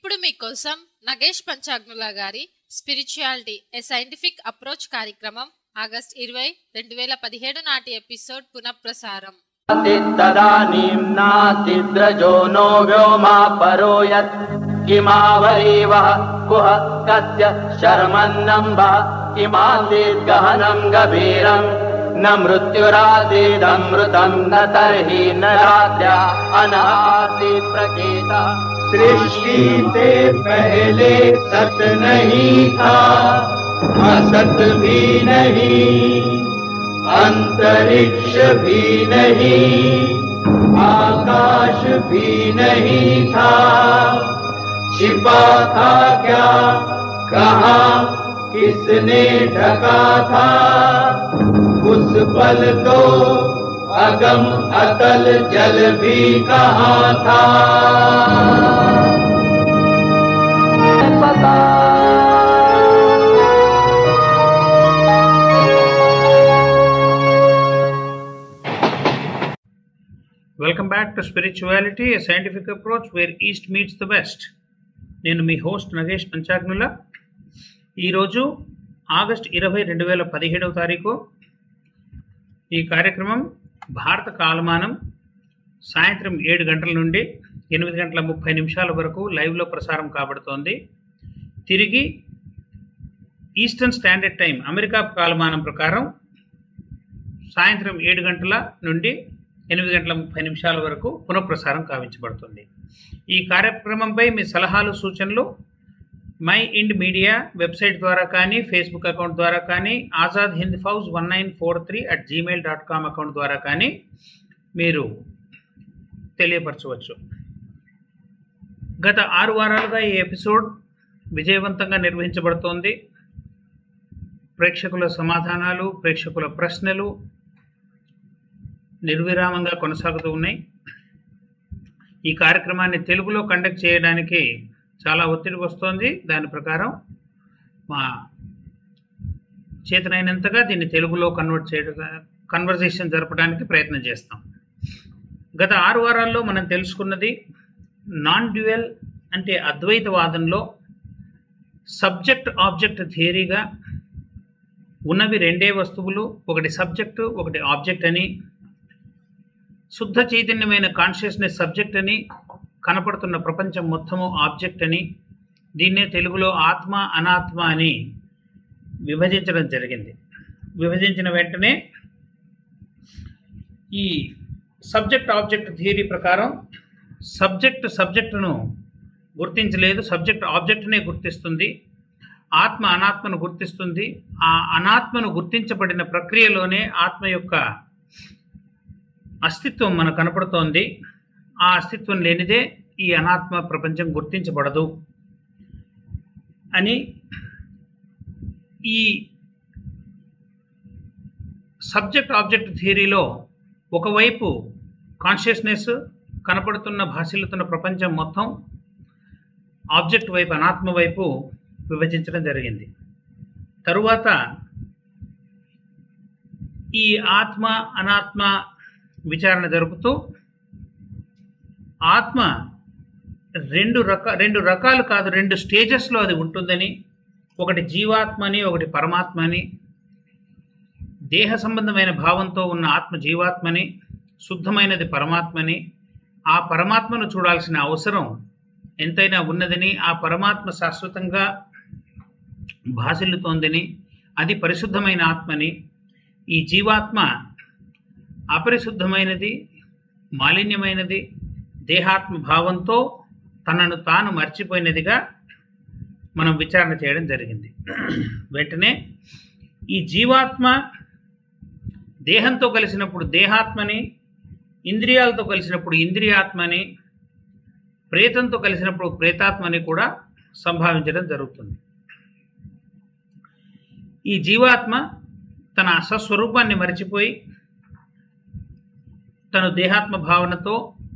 ఇప్పుడు మీకోసం నగేష్ పంచాగ్నుల గారి స్పిరిచువాలిటీ ఏ సైంటిఫిక్ అప్రోచ్ కార్యక్రమం ఆగస్ట్ ఇరవై రెండు వేల పదిహేడు నాటి ఎపిసోడ్ పునఃప్రసారం तदानीं नातिद्रजो नो व्योमा परो यत् किमावरीवः कुह कस्य शर्मन्नम्बः किमासीद्गहनम् गभीरम् न मृत्युरासीदमृतम् न तर्हि न रात्र्या अनासीत् प्रकेता सृष्टि से पहले सत नहीं था असत भी नहीं अंतरिक्ष भी नहीं आकाश भी नहीं था छिपा था क्या कहा किसने ढका था उस पल तो अगम अतल जल भी कहाँ था welcome back to spirituality a scientific approach where east meets the west నేను మీ హోస్ట్ నగేష్ పంచాగ్నుల ఈరోజు ఆగస్ట్ ఇరవై రెండు వేల పదిహేడవ తారీఖు ఈ కార్యక్రమం భారత కాలమానం సాయంత్రం ఏడు గంటల నుండి ఎనిమిది గంటల ముప్పై నిమిషాల వరకు లైవ్లో ప్రసారం కాబడుతోంది తిరిగి ఈస్టర్న్ స్టాండర్డ్ టైం అమెరికా కాలమానం ప్రకారం సాయంత్రం ఏడు గంటల నుండి ఎనిమిది గంటల ముప్పై నిమిషాల వరకు పునఃప్రసారం కావించబడుతుంది ఈ కార్యక్రమంపై మీ సలహాలు సూచనలు మై ఇండ్ మీడియా వెబ్సైట్ ద్వారా కానీ ఫేస్బుక్ అకౌంట్ ద్వారా కానీ Azad Hind Fauj one nine four three at Gmail dot com account ద్వారా కానీ మీరు తెలియపరచవచ్చు గత ఆరు వారాలుగా ఈ ఎపిసోడ్ విజయవంతంగా నిర్వహించబడుతోంది ప్రేక్షకుల సమాధానాలు ప్రేక్షకుల ప్రశ్నలు నిర్విరామంగా కొనసాగుతూ ఉన్నాయి ఈ కార్యక్రమాన్ని తెలుగులో కండక్ట్ చేయడానికి చాలా ఒత్తిడి వస్తోంది దాని ప్రకారం మా చేతనైనంతగా దీన్ని తెలుగులో కన్వర్ట్ చేయడం కన్వర్జేషన్ జరపడానికి ప్రయత్నం చేస్తాం గత ఆరు వారాల్లో మనం తెలుసుకున్నది నాన్ డ్యూయల్ అంటే అద్వైతవాదంలో సబ్జెక్ట్ ఆబ్జెక్ట్ థియరీగా ఉన్నవి రెండే వస్తువులు ఒకటి సబ్జెక్టు ఒకటి ఆబ్జెక్ట్ అని శుద్ధ చైతన్యమైన కాన్షియస్నెస్ సబ్జెక్ట్ అని కనపడుతున్న ప్రపంచం మొత్తము ఆబ్జెక్ట్ అని దీన్నే తెలుగులో ఆత్మ అనాత్మ అని విభజించడం జరిగింది విభజించిన వెంటనే ఈ సబ్జెక్ట్ ఆబ్జెక్ట్ థియరీ ప్రకారం సబ్జెక్ట్ సబ్జెక్టును గుర్తించలేదు సబ్జెక్ట్ ఆబ్జెక్ట్నే గుర్తిస్తుంది ఆత్మ అనాత్మను గుర్తిస్తుంది ఆ అనాత్మను గుర్తించబడిన ప్రక్రియలోనే ఆత్మ యొక్క అస్తిత్వం మనకు కనపడుతోంది ఆ అస్తిత్వం లేనిదే ఈ అనాత్మ ప్రపంచం గుర్తించబడదు అని ఈ సబ్జెక్ట్ ఆబ్జెక్ట్ థియరీలో ఒకవైపు కాన్షియస్నెస్ కనపడుతున్న భాషలుతున్న ప్రపంచం మొత్తం ఆబ్జెక్ట్ వైపు అనాత్మ వైపు విభజించడం జరిగింది తరువాత ఈ ఆత్మ అనాత్మ విచారణ జరుపుతూ ఆత్మ రెండు రక రెండు రకాలు కాదు రెండు స్టేజెస్లో అది ఉంటుందని ఒకటి జీవాత్మ అని ఒకటి పరమాత్మ అని దేహ సంబంధమైన భావంతో ఉన్న ఆత్మ జీవాత్మని శుద్ధమైనది పరమాత్మని ఆ పరమాత్మను చూడాల్సిన అవసరం ఎంతైనా ఉన్నదని ఆ పరమాత్మ శాశ్వతంగా భాసిల్లుతోందని అది పరిశుద్ధమైన ఆత్మని ఈ జీవాత్మ అపరిశుద్ధమైనది మాలిన్యమైనది దేహాత్మ భావంతో తనను తాను మర్చిపోయినదిగా మనం విచారణ చేయడం జరిగింది వెంటనే ఈ జీవాత్మ దేహంతో కలిసినప్పుడు దేహాత్మని ఇంద్రియాలతో కలిసినప్పుడు ఇంద్రియాత్మని ప్రేతంతో కలిసినప్పుడు ప్రేతాత్మని కూడా సంభావించడం జరుగుతుంది ఈ జీవాత్మ తన అసస్వరూపాన్ని మరిచిపోయి తను దేహాత్మ భావనతో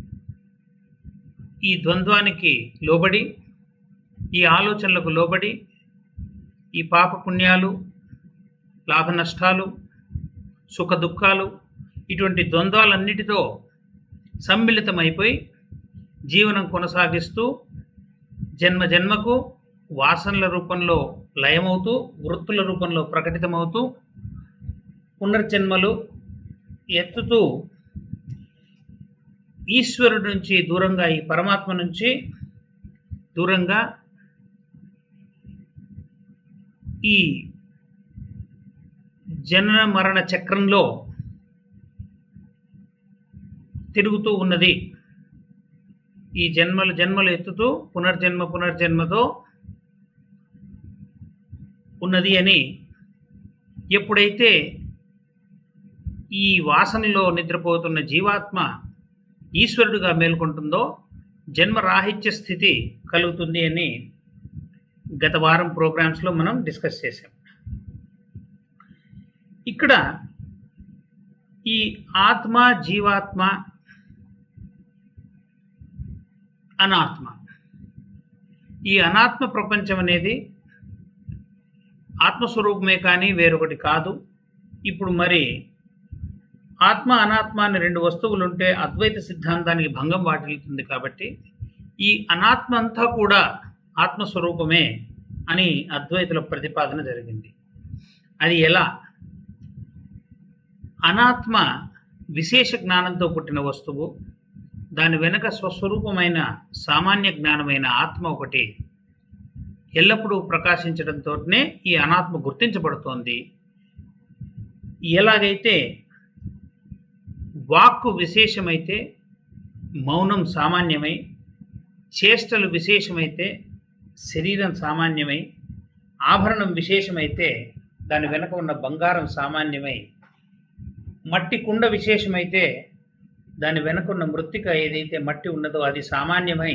ఈ ద్వంద్వానికి లోబడి ఈ ఆలోచనలకు లోబడి ఈ పాప పుణ్యాలు లాభ నష్టాలు సుఖ దుఃఖాలు ఇటువంటి ద్వంద్వాలన్నిటితో సమ్మిళితమైపోయి జీవనం కొనసాగిస్తూ జన్మ జన్మకు వాసనల రూపంలో లయమవుతూ వృత్తుల రూపంలో ప్రకటితమవుతూ పునర్జన్మలు ఎత్తుతూ ఈశ్వరుడి నుంచి దూరంగా ఈ పరమాత్మ నుంచి దూరంగా ఈ జనన మరణ చక్రంలో తిరుగుతూ ఉన్నది ఈ జన్మలు జన్మలు ఎత్తుతూ పునర్జన్మ పునర్జన్మతో ఉన్నది అని ఎప్పుడైతే ఈ వాసనలో నిద్రపోతున్న జీవాత్మ ఈశ్వరుడుగా మేల్కొంటుందో జన్మరాహిత్య స్థితి కలుగుతుంది అని గత వారం ప్రోగ్రామ్స్లో మనం డిస్కస్ చేసాం ఇక్కడ ఈ ఆత్మ జీవాత్మ అనాత్మ ఈ అనాత్మ ప్రపంచం అనేది ఆత్మస్వరూపమే కానీ వేరొకటి కాదు ఇప్పుడు మరి ఆత్మ అనాత్మ అనే రెండు వస్తువులు ఉంటే అద్వైత సిద్ధాంతానికి భంగం వాటిల్లుతుంది కాబట్టి ఈ అనాత్మ అంతా కూడా ఆత్మస్వరూపమే అని అద్వైతుల ప్రతిపాదన జరిగింది అది ఎలా అనాత్మ విశేష జ్ఞానంతో పుట్టిన వస్తువు దాని వెనక స్వస్వరూపమైన సామాన్య జ్ఞానమైన ఆత్మ ఒకటి ఎల్లప్పుడూ ప్రకాశించడంతోనే ఈ అనాత్మ గుర్తించబడుతోంది ఎలాగైతే వాక్కు విశేషమైతే మౌనం సామాన్యమై చేష్టలు విశేషమైతే శరీరం సామాన్యమై ఆభరణం విశేషమైతే దాని వెనక ఉన్న బంగారం సామాన్యమై మట్టి కుండ విశేషమైతే దాని వెనకున్న మృత్తిక ఏదైతే మట్టి ఉన్నదో అది సామాన్యమై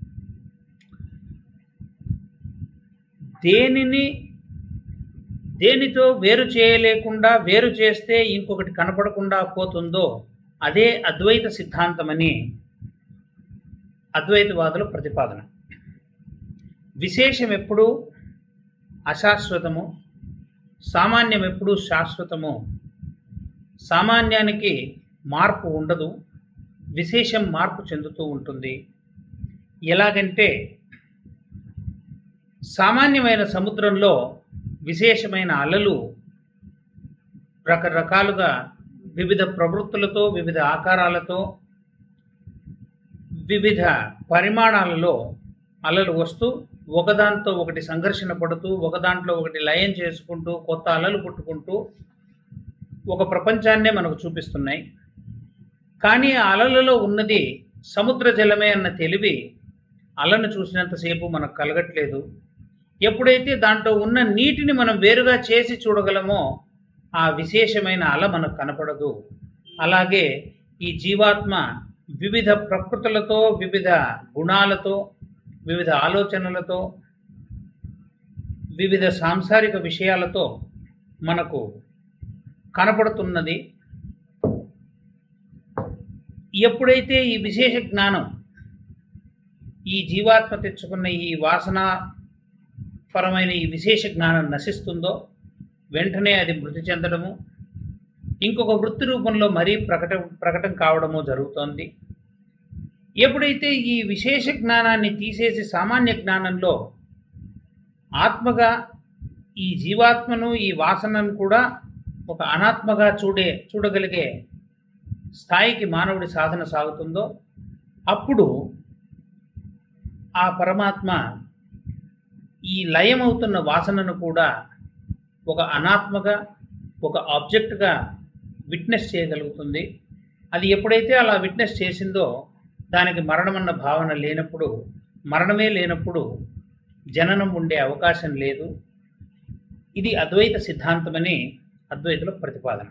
దేనిని దేనితో వేరు చేయలేకుండా వేరు చేస్తే ఇంకొకటి కనపడకుండా పోతుందో అదే అద్వైత సిద్ధాంతమని అద్వైతవాదుల ప్రతిపాదన విశేషం ఎప్పుడూ అశాశ్వతము సామాన్యం ఎప్పుడూ శాశ్వతము సామాన్యానికి మార్పు ఉండదు విశేషం మార్పు చెందుతూ ఉంటుంది ఎలాగంటే సామాన్యమైన సముద్రంలో విశేషమైన అలలు రకరకాలుగా వివిధ ప్రవృత్తులతో వివిధ ఆకారాలతో వివిధ పరిమాణాలలో అలలు వస్తూ ఒకదాంతో ఒకటి సంఘర్షణ పడుతూ ఒకదాంట్లో ఒకటి లయం చేసుకుంటూ కొత్త అలలు పుట్టుకుంటూ ఒక ప్రపంచాన్నే మనకు చూపిస్తున్నాయి కానీ ఆ అలలలో ఉన్నది సముద్ర జలమే అన్న తెలివి అలను చూసినంతసేపు మనకు కలగట్లేదు ఎప్పుడైతే దాంట్లో ఉన్న నీటిని మనం వేరుగా చేసి చూడగలమో ఆ విశేషమైన అల మనకు కనపడదు అలాగే ఈ జీవాత్మ వివిధ ప్రకృతులతో వివిధ గుణాలతో వివిధ ఆలోచనలతో వివిధ సాంసారిక విషయాలతో మనకు కనపడుతున్నది ఎప్పుడైతే ఈ విశేష జ్ఞానం ఈ జీవాత్మ తెచ్చుకున్న ఈ వాసన పరమైన ఈ విశేష జ్ఞానం నశిస్తుందో వెంటనే అది మృతి చెందడము ఇంకొక వృత్తి రూపంలో మరీ ప్రకట ప్రకటన కావడము జరుగుతోంది ఎప్పుడైతే ఈ విశేష జ్ఞానాన్ని తీసేసి సామాన్య జ్ఞానంలో ఆత్మగా ఈ జీవాత్మను ఈ వాసనను కూడా ఒక అనాత్మగా చూడే చూడగలిగే స్థాయికి మానవుడి సాధన సాగుతుందో అప్పుడు ఆ పరమాత్మ ఈ లయమవుతున్న వాసనను కూడా ఒక అనాత్మగా ఒక ఆబ్జెక్ట్గా విట్నెస్ చేయగలుగుతుంది అది ఎప్పుడైతే అలా విట్నెస్ చేసిందో దానికి మరణమన్న భావన లేనప్పుడు మరణమే లేనప్పుడు జననం ఉండే అవకాశం లేదు ఇది అద్వైత సిద్ధాంతమని అద్వైతుల ప్రతిపాదన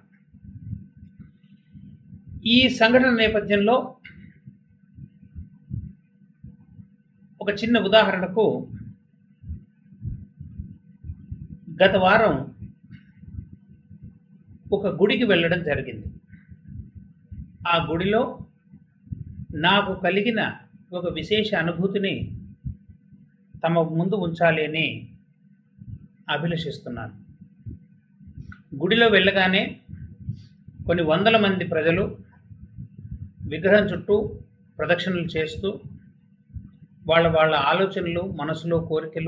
ఈ సంఘటన నేపథ్యంలో ఒక చిన్న ఉదాహరణకు గత వారం ఒక గుడికి వెళ్ళడం జరిగింది ఆ గుడిలో నాకు కలిగిన ఒక విశేష అనుభూతిని తమ ముందు ఉంచాలి అని అభిలషిస్తున్నాను గుడిలో వెళ్ళగానే కొన్ని వందల మంది ప్రజలు విగ్రహం చుట్టూ ప్రదక్షిణలు చేస్తూ వాళ్ళ వాళ్ళ ఆలోచనలు మనసులో కోరికలు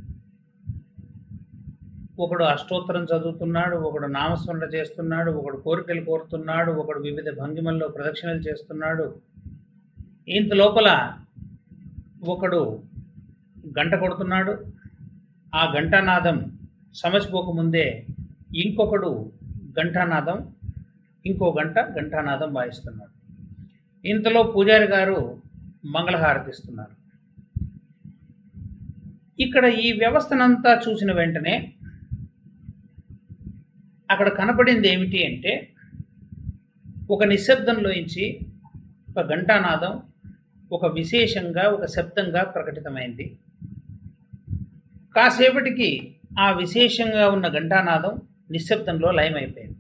ఒకడు అష్టోత్తరం చదువుతున్నాడు ఒకడు నామస్మరణ చేస్తున్నాడు ఒకడు కోరికలు కోరుతున్నాడు ఒకడు వివిధ భంగిమల్లో ప్రదక్షిణలు చేస్తున్నాడు ఇంత లోపల ఒకడు గంట కొడుతున్నాడు ఆ ఘంటానాదం సమసిపోకముందే ఇంకొకడు ఘంటానాదం ఇంకో గంట ఘంటానాదం వాయిస్తున్నాడు ఇంతలో పూజారి గారు మంగళహారతి ఇస్తున్నారు ఇక్కడ ఈ వ్యవస్థనంతా చూసిన వెంటనే అక్కడ కనపడింది ఏమిటి అంటే ఒక నిశ్శబ్దంలోంచి ఒక ఘంటానాదం ఒక విశేషంగా ఒక శబ్దంగా ప్రకటితమైంది కాసేపటికి ఆ విశేషంగా ఉన్న ఘంటానాదం నిశ్శబ్దంలో లయమైపోయింది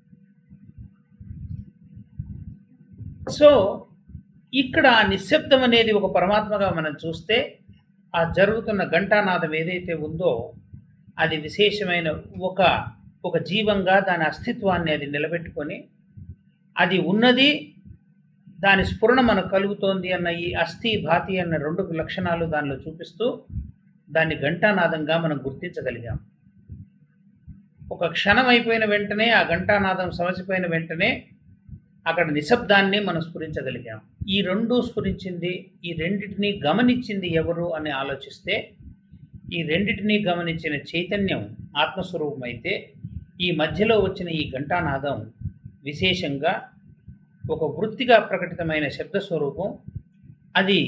సో ఇక్కడ ఆ నిశ్శబ్దం అనేది ఒక పరమాత్మగా మనం చూస్తే ఆ జరుగుతున్న ఘంటానాదం ఏదైతే ఉందో అది విశేషమైన ఒక ఒక జీవంగా దాని అస్తిత్వాన్ని అది నిలబెట్టుకొని అది ఉన్నది దాని స్ఫురణ మనకు కలుగుతోంది అన్న ఈ అస్థి భాతి అన్న రెండు లక్షణాలు దానిలో చూపిస్తూ దాన్ని ఘంటానాదంగా మనం గుర్తించగలిగాం ఒక క్షణం అయిపోయిన వెంటనే ఆ ఘంటానాదం సమసిపోయిన వెంటనే అక్కడ నిశ్శబ్దాన్ని మనం స్ఫురించగలిగాం ఈ రెండు స్ఫురించింది ఈ రెండింటినీ గమనించింది ఎవరు అని ఆలోచిస్తే ఈ రెండింటినీ గమనించిన చైతన్యం ఆత్మస్వరూపం అయితే ఈ మధ్యలో వచ్చిన ఈ ఘంటానాదం విశేషంగా ఒక వృత్తిగా ప్రకటితమైన శబ్దస్వరూపం అది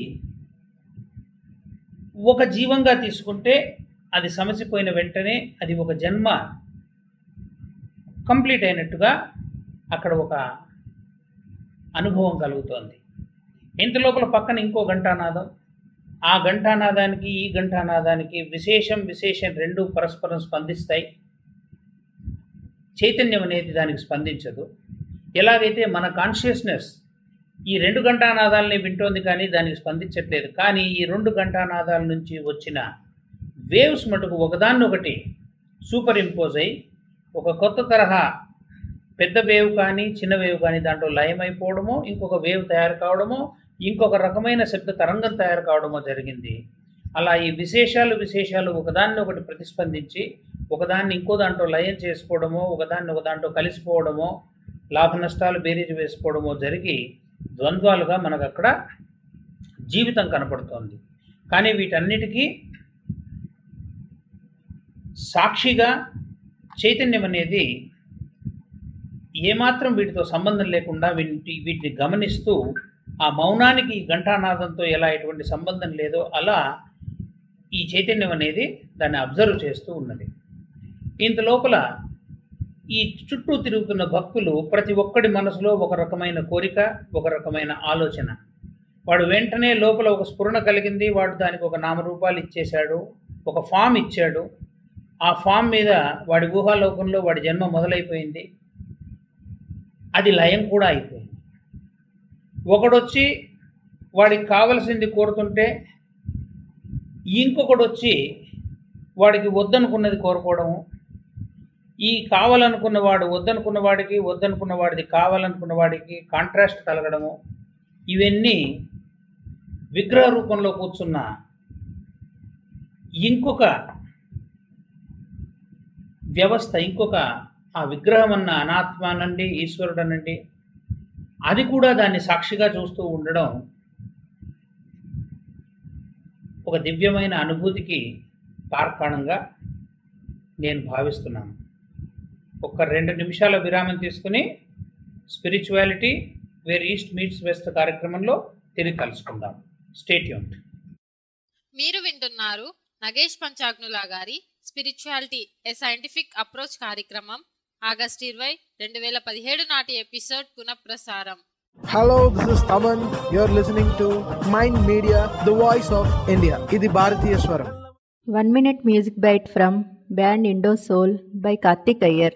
ఒక జీవంగా తీసుకుంటే అది సమసిపోయిన వెంటనే అది ఒక జన్మ కంప్లీట్ అయినట్టుగా అక్కడ ఒక అనుభవం కలుగుతోంది ఇంత లోపల పక్కన ఇంకో ఘంటానాదం ఆ ఘంటానాదానికి ఈ ఘంటానాదానికి విశేషం విశేషం రెండు పరస్పరం స్పందిస్తాయి చైతన్యం అనేది దానికి స్పందించదు ఎలాగైతే మన కాన్షియస్నెస్ ఈ రెండు ఘంటానాదాలని వింటోంది కానీ దానికి స్పందించట్లేదు కానీ ఈ రెండు ఘంటానాదాల నుంచి వచ్చిన వేవ్స్ మటుకు ఒకదాన్ని ఒకటి సూపర్ ఇంపోజ్ అయి ఒక కొత్త తరహా పెద్ద వేవ్ కానీ చిన్న వేవ్ కానీ దాంట్లో లయమైపోవడమో ఇంకొక వేవ్ తయారు కావడమో ఇంకొక రకమైన శబ్ద తరంగం తయారు కావడమో జరిగింది అలా ఈ విశేషాలు విశేషాలు ఒకదాన్ని ఒకటి ప్రతిస్పందించి ఒకదాన్ని ఇంకో దాంట్లో లయం చేసుకోవడమో ఒకదాన్ని ఒక దాంట్లో కలిసిపోవడమో లాభ నష్టాలు బేరీజు వేసుకోవడమో జరిగి ద్వంద్వాలుగా మనకు అక్కడ జీవితం కనపడుతోంది కానీ వీటన్నిటికీ సాక్షిగా చైతన్యం అనేది ఏమాత్రం వీటితో సంబంధం లేకుండా వీటి వీటిని గమనిస్తూ ఆ మౌనానికి ఈ ఘంటానాదంతో ఎలా ఎటువంటి సంబంధం లేదో అలా ఈ చైతన్యం అనేది దాన్ని అబ్జర్వ్ చేస్తూ ఉన్నది ఇంత లోపల ఈ చుట్టూ తిరుగుతున్న భక్తులు ప్రతి ఒక్కడి మనసులో ఒక రకమైన కోరిక ఒక రకమైన ఆలోచన వాడు వెంటనే లోపల ఒక స్ఫురణ కలిగింది వాడు దానికి ఒక నామరూపాలు ఇచ్చేశాడు ఒక ఫామ్ ఇచ్చాడు ఆ ఫామ్ మీద వాడి ఊహాలోకంలో వాడి జన్మ మొదలైపోయింది అది లయం కూడా అయిపోయింది ఒకడొచ్చి వాడికి కావలసింది కోరుతుంటే ఇంకొకడు వచ్చి వాడికి వద్దనుకున్నది కోరుకోవడము ఈ కావాలనుకున్న వాడు వద్దనుకున్న వాడికి వద్దనుకున్న వాడిది కావాలనుకున్న వాడికి కాంట్రాస్ట్ కలగడము ఇవన్నీ విగ్రహ రూపంలో కూర్చున్న ఇంకొక వ్యవస్థ ఇంకొక ఆ విగ్రహం అన్న అనాత్మ అనండి ఈశ్వరుడు అనండి అది కూడా దాన్ని సాక్షిగా చూస్తూ ఉండడం ఒక దివ్యమైన అనుభూతికి తార్కాణంగా నేను భావిస్తున్నాను ఒక రెండు నిమిషాల విరామం తీసుకుని spirituality where east meets west కార్యక్రమంలో తిరిగి కలుసుకుందాం స్టేట్యూన్ మీరు వింటున్నారు నగేష్ పంచాగ్నులా గారి స్పిరిచువాలిటీ ఏ సైంటిఫిక్ అప్రోచ్ కార్యక్రమం ఆగస్ట్ ఇరవై రెండు వేల పదిహేడు నాటి ఎపిసోడ్ పునఃప్రసారం Hello, this is Taman. You're listening to Mind Media, the voice of India. ఇది భారతీయ స్వరం One minute music bite from band Indo Soul by Karthik Iyer.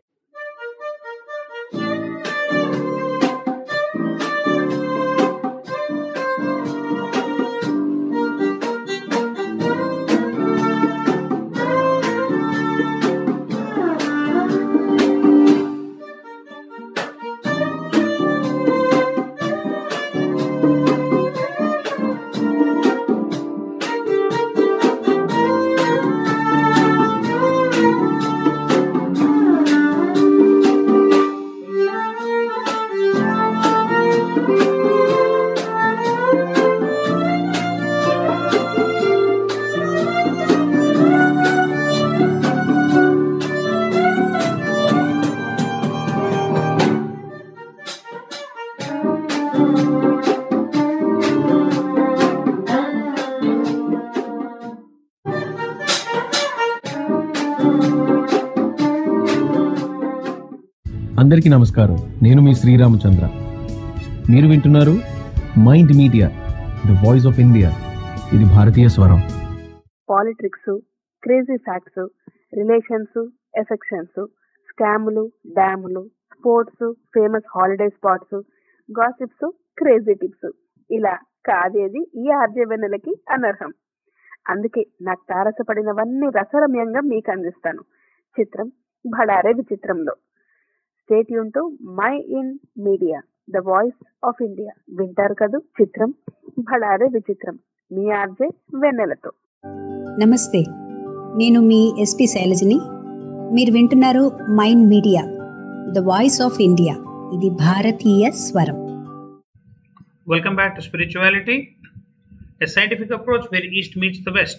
అందరికీ నమస్కారం నేను మీ శ్రీరామచంద్ర మీరు వింటున్నారు mind media the voice of India ఇది భారతీయ స్వరం politics crazy facts relations affections స్కాములు డ్యాములు sports famous holiday spots gossips crazy tips ఇలా కాదేది ఈ ఆర్జవెన్నెలకి అనర్హం అందుకే నాకు తారసపడినవన్నీ రసరమ్యంగా మీకు అందిస్తాను చిత్రం భడారే విచిత్రంలో స్టేట్ యూన్ to mind media the voice of India వింటారు కదూ చిత్రం భడారే విచిత్రం మీ ఆర్జే వెన్నెలతో నమస్తే నేను మీ ఎస్పి శైలజని మీరు వింటున్నారు mind media the voice of India ఇది భారతీయ స్వరం Welcome back to Spirituality, a scientific approach where East meets the West.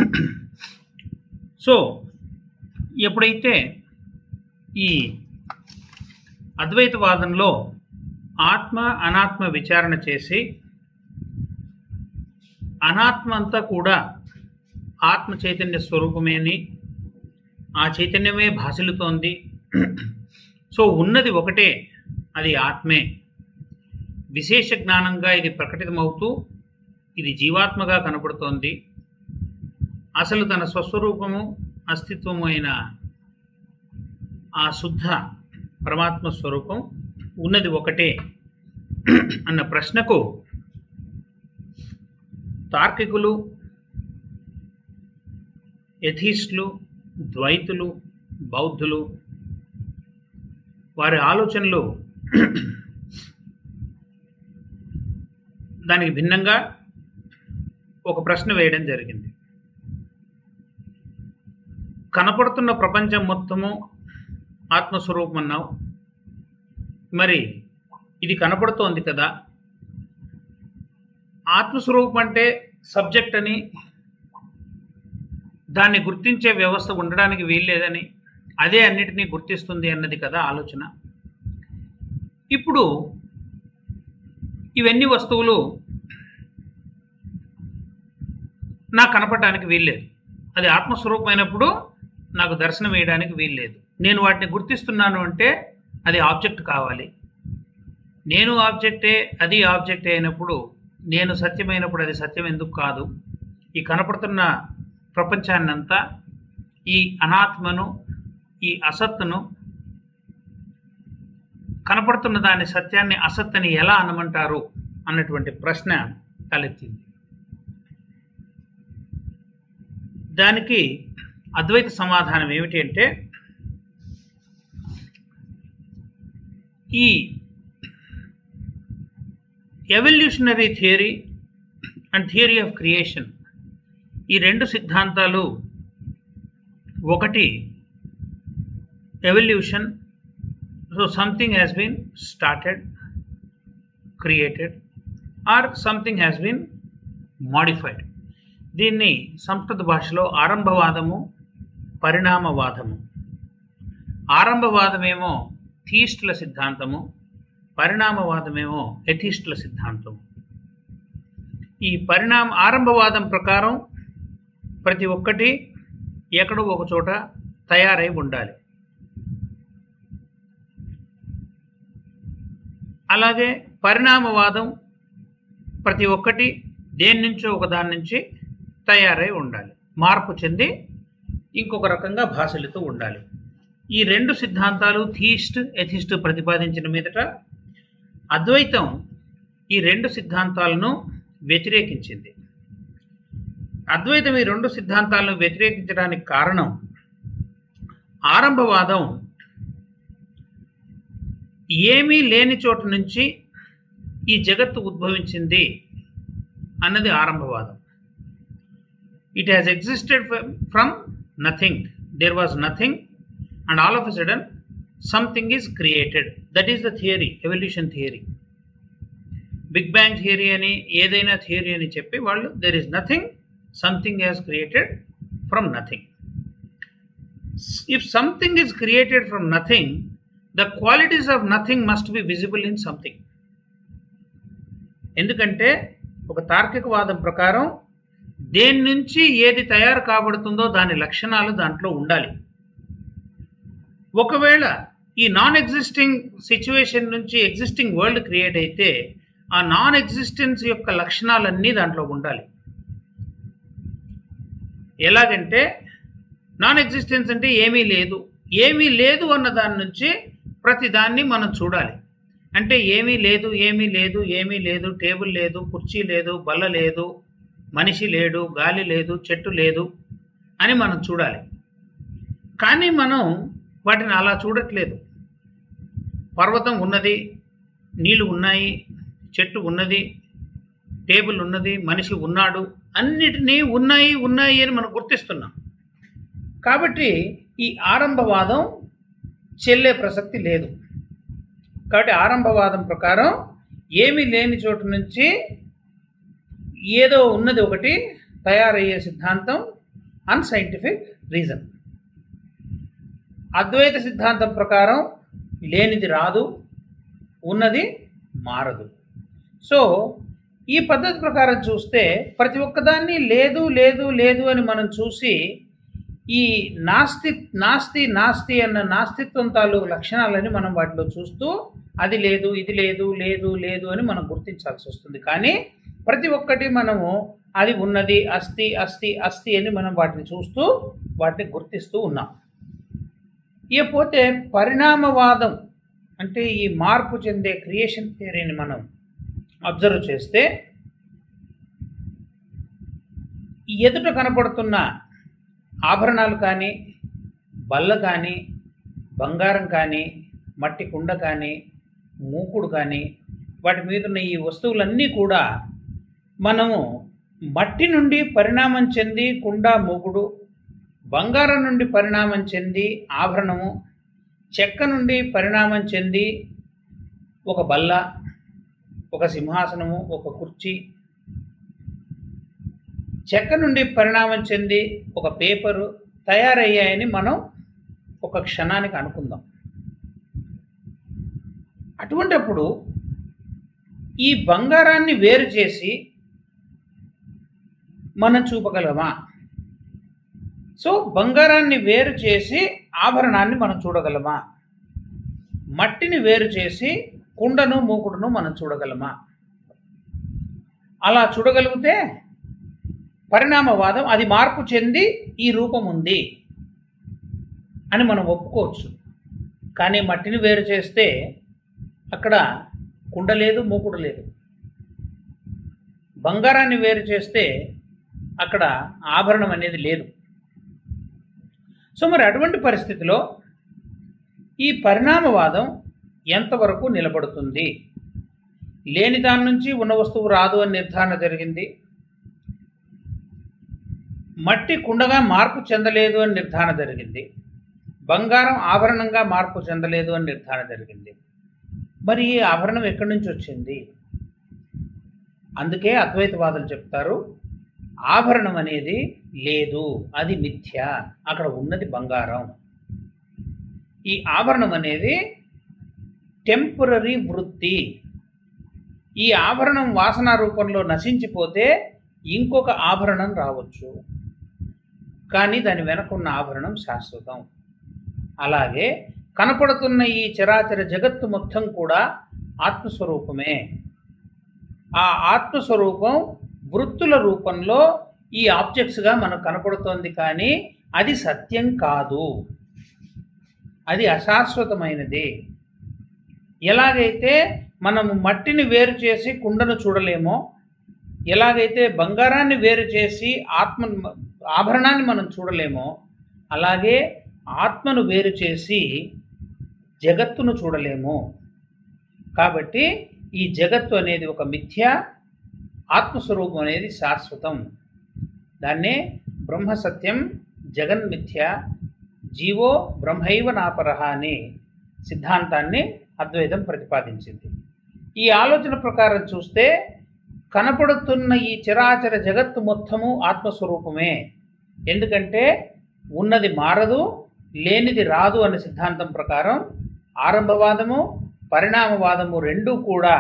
So ఎప్పుడైతే ఈ అద్వైతవాదంలో ఆత్మ అనాత్మ విచారణ చేసి అనాత్మ అంతా కూడా ఆత్మ చైతన్య స్వరూపమేని ఆ చైతన్యమే భాసిల్లుతోంది సో ఉన్నది ఒకటే అది ఆత్మే విశేష జ్ఞానంగా ఇది ప్రకటితమవుతూ ఇది జీవాత్మగా కనబడుతోంది అసలు తన స్వస్వరూపము అస్తిత్వము అయిన ఆ శుద్ధ పరమాత్మ స్వరూపం ఉన్నది ఒకటే అన్న ప్రశ్నకు తార్కికులు ఎథీస్టులు ద్వైతులు బౌద్ధులు వారి ఆలోచనలు దానికి భిన్నంగా ఒక ప్రశ్న వేయడం జరిగింది కనపడుతున్న ప్రపంచం మొత్తము ఆత్మస్వరూపం అన్నావు మరి ఇది కనపడుతోంది కదా ఆత్మస్వరూపం అంటే సబ్జెక్ట్ అని దాన్ని గుర్తించే వ్యవస్థ ఉండడానికి వీల్లేదని అదే అన్నిటినీ గుర్తిస్తుంది అన్నది కదా ఆలోచన ఇప్పుడు ఇవన్నీ వస్తువులు నాకు కనపడటానికి వీల్లేదు అది ఆత్మస్వరూపమైనప్పుడు నాకు దర్శనం వేయడానికి వీల్లేదు నేను వాటిని గుర్తిస్తున్నాను అంటే అది ఆబ్జెక్ట్ కావాలి నేను ఆబ్జెక్టే అది ఆబ్జెక్టే అయినప్పుడు నేను సత్యమైనప్పుడు అది సత్యం ఎందుకు కాదు ఈ కనపడుతున్న ప్రపంచాన్నంతా ఈ అనాత్మను ఈ అసత్తును కనపడుతున్న దాని సత్యాన్ని అసత్ అని ఎలా అనమంటారు అన్నటువంటి ప్రశ్న తలెత్తింది దానికి అద్వైత సమాధానం ఏమిటి అంటే ఈ evolutionary theory and theory of creation ఈ రెండు సిద్ధాంతాలు ఒకటి evolution so something has been started created or something has been modified దీన్ని సంస్కృత భాషలో ఆరంభవాదము పరిణామవాదము ఆరంభవాదమేమో థీస్టుల సిద్ధాంతము పరిణామవాదమేమో ఎథిస్టుల సిద్ధాంతము ఈ పరిణామ ఆరంభవాదం ప్రకారం ప్రతి ఒక్కటి ఎక్కడో ఒక చోట తయారై ఉండాలి అలాగే పరిణామవాదం ప్రతి ఒక్కటి దేని నుంచో ఒక దాని నుంచి తయారై ఉండాలి మార్పు చెంది ఇంకొక రకంగా భాషలతో ఉండాలి ఈ రెండు సిద్ధాంతాలు థీస్ట్ ఎథిస్ట్ ప్రతిపాదించిన మీదట అద్వైతం ఈ రెండు సిద్ధాంతాలను వ్యతిరేకించింది అద్వైతం ఈ రెండు సిద్ధాంతాలను వ్యతిరేకించడానికి కారణం ఆరంభవాదం ఏమీ లేని చోట నుంచి ఈ జగత్తు ఉద్భవించింది అన్నది ఆరంభవాదం it has existed from nothing there was nothing and all of a sudden something is created that is the theory evolution theory big bang theory అని ఏదైనా థియరీ అని చెప్పి వాళ్ళు there is nothing something has created from nothing if something is created from nothing the qualities of nothing must be visible in something ఎందుకంటే ఒక తార్కిక వాదం ప్రకారం దేని నుంచి ఏది తయారు కాబడుతుందో దాని లక్షణాలు దాంట్లో ఉండాలి ఒకవేళ ఈ నాన్ ఎగ్జిస్టింగ్ సిచ్యువేషన్ నుంచి ఎగ్జిస్టింగ్ వరల్డ్ క్రియేట్ అయితే ఆ నాన్ ఎగ్జిస్టెన్స్ యొక్క లక్షణాలన్నీ దాంట్లో ఉండాలి ఎలాగంటే నాన్ ఎగ్జిస్టెన్స్ అంటే ఏమీ లేదు ఏమీ లేదు అన్న దాని నుంచి ప్రతి దాన్ని మనం చూడాలి అంటే ఏమీ లేదు ఏమీ లేదు ఏమీ లేదు టేబుల్ లేదు కుర్చీ లేదు బల్ల లేదు మనిషి లేడు గాలి లేదు చెట్టు లేదు అని మనం చూడాలి కానీ మనం వాటిని అలా చూడట్లేదు పర్వతం ఉన్నది నీళ్లు ఉన్నాయి చెట్టు ఉన్నది టేబుల్ ఉన్నది మనిషి ఉన్నాడు అన్నిటినీ ఉన్నాయి ఉన్నాయి అని మనం గుర్తిస్తున్నాం కాబట్టి ఈ ఆరంభవాదం చెల్లే ప్రసక్తి లేదు కాబట్టి ఆరంభవాదం ప్రకారం ఏమీ లేని చోటు నుంచి ఏదో ఉన్నది ఒకటి తయారయ్యే సిద్ధాంతం అన్సైంటిఫిక్ రీజన్ అద్వైత సిద్ధాంతం ప్రకారం లేనిది రాదు ఉన్నది మారదు సో ఈ పద్ధతి ప్రకారం చూస్తే ప్రతి ఒక్కదాన్ని లేదు లేదు లేదు అని మనం చూసి ఈ నాస్తి నాస్తి నాస్తి అన్న నాస్తిత్వం తాలూకు లక్షణాలని మనం వాటిలో చూస్తూ అది లేదు ఇది లేదు లేదు లేదు అని మనం గుర్తించాల్సి వస్తుంది కానీ ప్రతి ఒక్కటి మనము అది ఉన్నది అస్థి అస్థి అస్థి అని మనం వాటిని చూస్తూ వాటిని గుర్తిస్తూ ఉన్నాం ఇకపోతే పరిణామవాదం అంటే ఈ మార్పు చెందే క్రియేషన్ థియరీని మనం అబ్జర్వ్ చేస్తే ఎదుట కనపడుతున్న ఆభరణాలు కానీ బల్ల కానీ బంగారం కానీ మట్టి కుండ కానీ మూకుడు కానీ వాటి మీద ఉన్న ఈ వస్తువులన్నీ కూడా మనము మట్టి నుండి పరిణామం చెంది కుండ మూకుడు బంగారం నుండి పరిణామం చెంది ఆభరణము చెక్క నుండి పరిణామం చెంది ఒక బల్ల ఒక సింహాసనము ఒక కుర్చీ చెక్క నుండి పరిణామం చెంది ఒక పేపరు తయారయ్యాయని మనం ఒక క్షణానికి అనుకుందాం అటువంటప్పుడు ఈ బంగారాన్ని వేరు చేసి మనం చూపగలమా సో బంగారాన్ని వేరు చేసి ఆభరణాన్ని మనం చూడగలమా మట్టిని వేరు చేసి కుండను మూకుడును మనం చూడగలమా అలా చూడగలిగితే పరిణామవాదం అది మార్పు చెంది ఈ రూపం ఉంది అని మనం ఒప్పుకోవచ్చు కానీ మట్టిని వేరు చేస్తే అక్కడ కుండ లేదు మూకుడు లేదు బంగారాన్ని వేరు చేస్తే అక్కడ ఆభరణం అనేది లేదు సో మరి అటువంటి పరిస్థితిలో ఈ పరిణామవాదం ఎంతవరకు నిలబడుతుంది లేని దాని నుంచి ఉన్న వస్తువు రాదు అని నిర్ధారణ జరిగింది మట్టి కుండగా మార్పు చెందలేదు అని నిర్ధారణ జరిగింది బంగారం ఆభరణంగా మార్పు చెందలేదు అని నిర్ధారణ జరిగింది మరి ఈ ఆభరణం ఎక్కడి నుంచి వచ్చింది అందుకే అద్వైతవాదులు చెప్తారు ఆభరణం అనేది లేదు అది మిథ్య అక్కడ ఉన్నది బంగారం ఈ ఆభరణం అనేది టెంపరీ వృత్తి ఈ ఆభరణం వాసన రూపంలో నశించిపోతే ఇంకొక ఆభరణం రావచ్చు కానీ దాని వెనకున్న ఆభరణం శాశ్వతం అలాగే కనపడుతున్న ఈ చరాచర జగత్తు మొత్తం కూడా ఆత్మస్వరూపమే ఆ ఆత్మస్వరూపం వృత్తుల రూపంలో ఈ ఆబ్జెక్ట్స్గా మనకు కనపడుతోంది కానీ అది సత్యం కాదు అది అశాశ్వతమైనది ఎలాగైతే మనము మట్టిని వేరు చేసి కుండను చూడలేమో ఎలాగైతే బంగారాన్ని వేరు చేసి ఆత్మ ఆభరణాన్ని మనం చూడలేమో అలాగే ఆత్మను వేరు చేసి జగత్తును చూడలేము కాబట్టి ఈ జగత్తు అనేది ఒక మిథ్య ఆత్మస్వరూపం అనేది శాశ్వతం దాన్నే బ్రహ్మ సత్యం జగన్మిథ్య జీవో బ్రహ్మైవ నాపరహ అని సిద్ధాంతాన్ని అద్వైతం ప్రతిపాదించింది ఈ ఆలోచన ప్రకారం చూస్తే కనపడుతున్న ఈ చరాచర జగత్తు మొత్తము ఆత్మస్వరూపమే ఎందుకంటే ఉన్నది మారదు లేనిది రాదు అనే సిద్ధాంతం ప్రకారం ఆరంభవాదము పరిణామవాదము రెండూ కూడా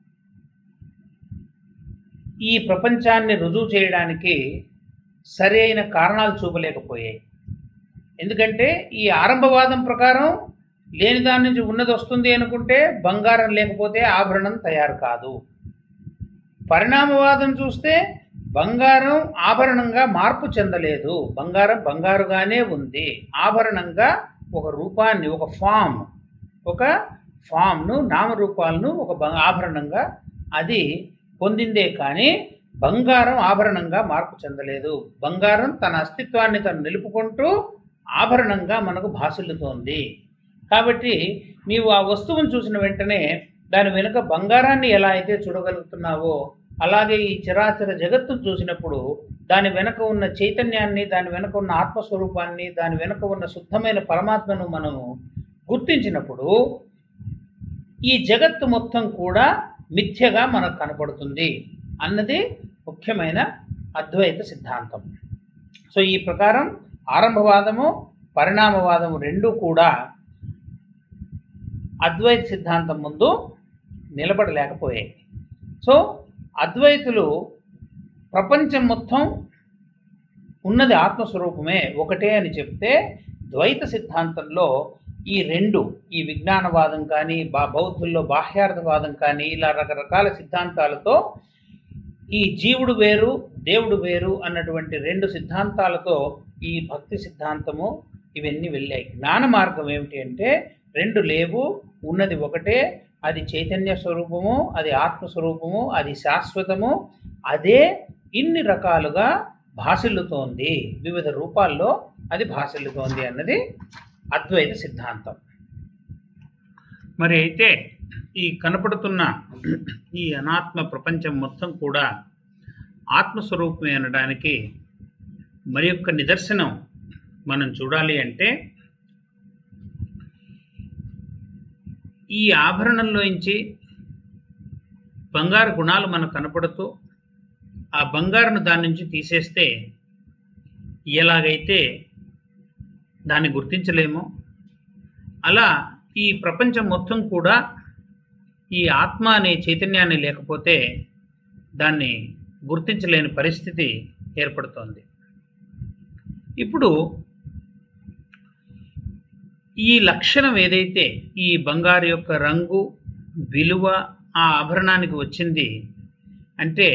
ఈ ప్రపంచాన్ని రుజువు చేయడానికి సరి అయిన కారణాలు చూపలేకపోయాయి ఎందుకంటే ఈ ఆరంభవాదం ప్రకారం లేని దాని నుంచి ఉన్నది వస్తుంది అనుకుంటే బంగారం లేకపోతే ఆభరణం తయారు కాదు పరిణామవాదం చూస్తే బంగారం ఆభరణంగా మార్పు చెందలేదు బంగారం బంగారుగానే ఉంది ఆభరణంగా ఒక రూపాన్ని ఒక ఫామ్ ఒక ఫామ్ను నామరూపాలను ఒక బ- ఆభరణంగా అది పొందిందే కానీ బంగారం ఆభరణంగా మార్పు చెందలేదు బంగారం తన అస్తిత్వాన్ని తను నిలుపుకుంటూ ఆభరణంగా మనకు భాసిల్లుతోంది కాబట్టి నీవు ఆ వస్తువును చూసిన వెంటనే దాని వెనుక బంగారాన్ని ఎలా అయితే చూడగలుగుతున్నావో అలాగే ఈ చరాచర జగత్తును చూసినప్పుడు దాని వెనుక ఉన్న చైతన్యాన్ని దాని వెనుక ఉన్న ఆత్మస్వరూపాన్ని దాని వెనుక ఉన్న శుద్ధమైన పరమాత్మను మనము గుర్తించినప్పుడు ఈ జగత్తు మొత్తం కూడా మిథ్యగా మనకు కనపడుతుంది అన్నది ముఖ్యమైన అద్వైత సిద్ధాంతం సో ఈ ప్రకారం ఆరంభవాదము పరిణామవాదము రెండూ కూడా అద్వైత సిద్ధాంతం ముందు నిలబడలేకపోయాయి సో అద్వైతులు ప్రపంచం మొత్తం ఉన్నది ఆత్మస్వరూపమే ఒకటే అని చెప్తే ద్వైత సిద్ధాంతంలో ఈ రెండు ఈ విజ్ఞానవాదం కానీ బా బౌద్ధుల్లో బాహ్యార్థవాదం కానీ ఇలా రకరకాల సిద్ధాంతాలతో ఈ జీవుడు వేరు దేవుడు వేరు అన్నటువంటి రెండు సిద్ధాంతాలతో ఈ భక్తి సిద్ధాంతము ఇవన్నీ వెళ్ళాయి జ్ఞాన మార్గం ఏమిటి అంటే రెండు లేవు ఉన్నది ఒకటే అది చైతన్య స్వరూపము అది ఆత్మస్వరూపము అది శాశ్వతము అదే ఇన్ని రకాలుగా భాసిల్లుతోంది వివిధ రూపాల్లో అది భాసిల్లుతోంది అన్నది అద్వైత సిద్ధాంతం మరి అయితే ఈ కనపడుతున్న ఈ అనాత్మ ప్రపంచం మొత్తం కూడా ఆత్మస్వరూపమే అనడానికి మరి యొక్క నిదర్శనం మనం చూడాలి అంటే ఈ ఆభరణంలోంచి బంగారు గుణాలు మనకు కనపడుతూ ఆ బంగారును దాని నుంచి తీసేస్తే ఎలాగైతే దాన్ని గుర్తించలేమో అలా ఈ ప్రపంచం మొత్తం కూడా ఈ ఆత్మ అనే చైతన్యాన్ని లేకపోతే దాన్ని గుర్తించలేని పరిస్థితి ఏర్పడుతోంది ఇప్పుడు ఈ లక్షణం ఏదైతే ఈ బంగారు యొక్క రంగు విలువ ఆ ఆభరణానికి వచ్చింది అంటే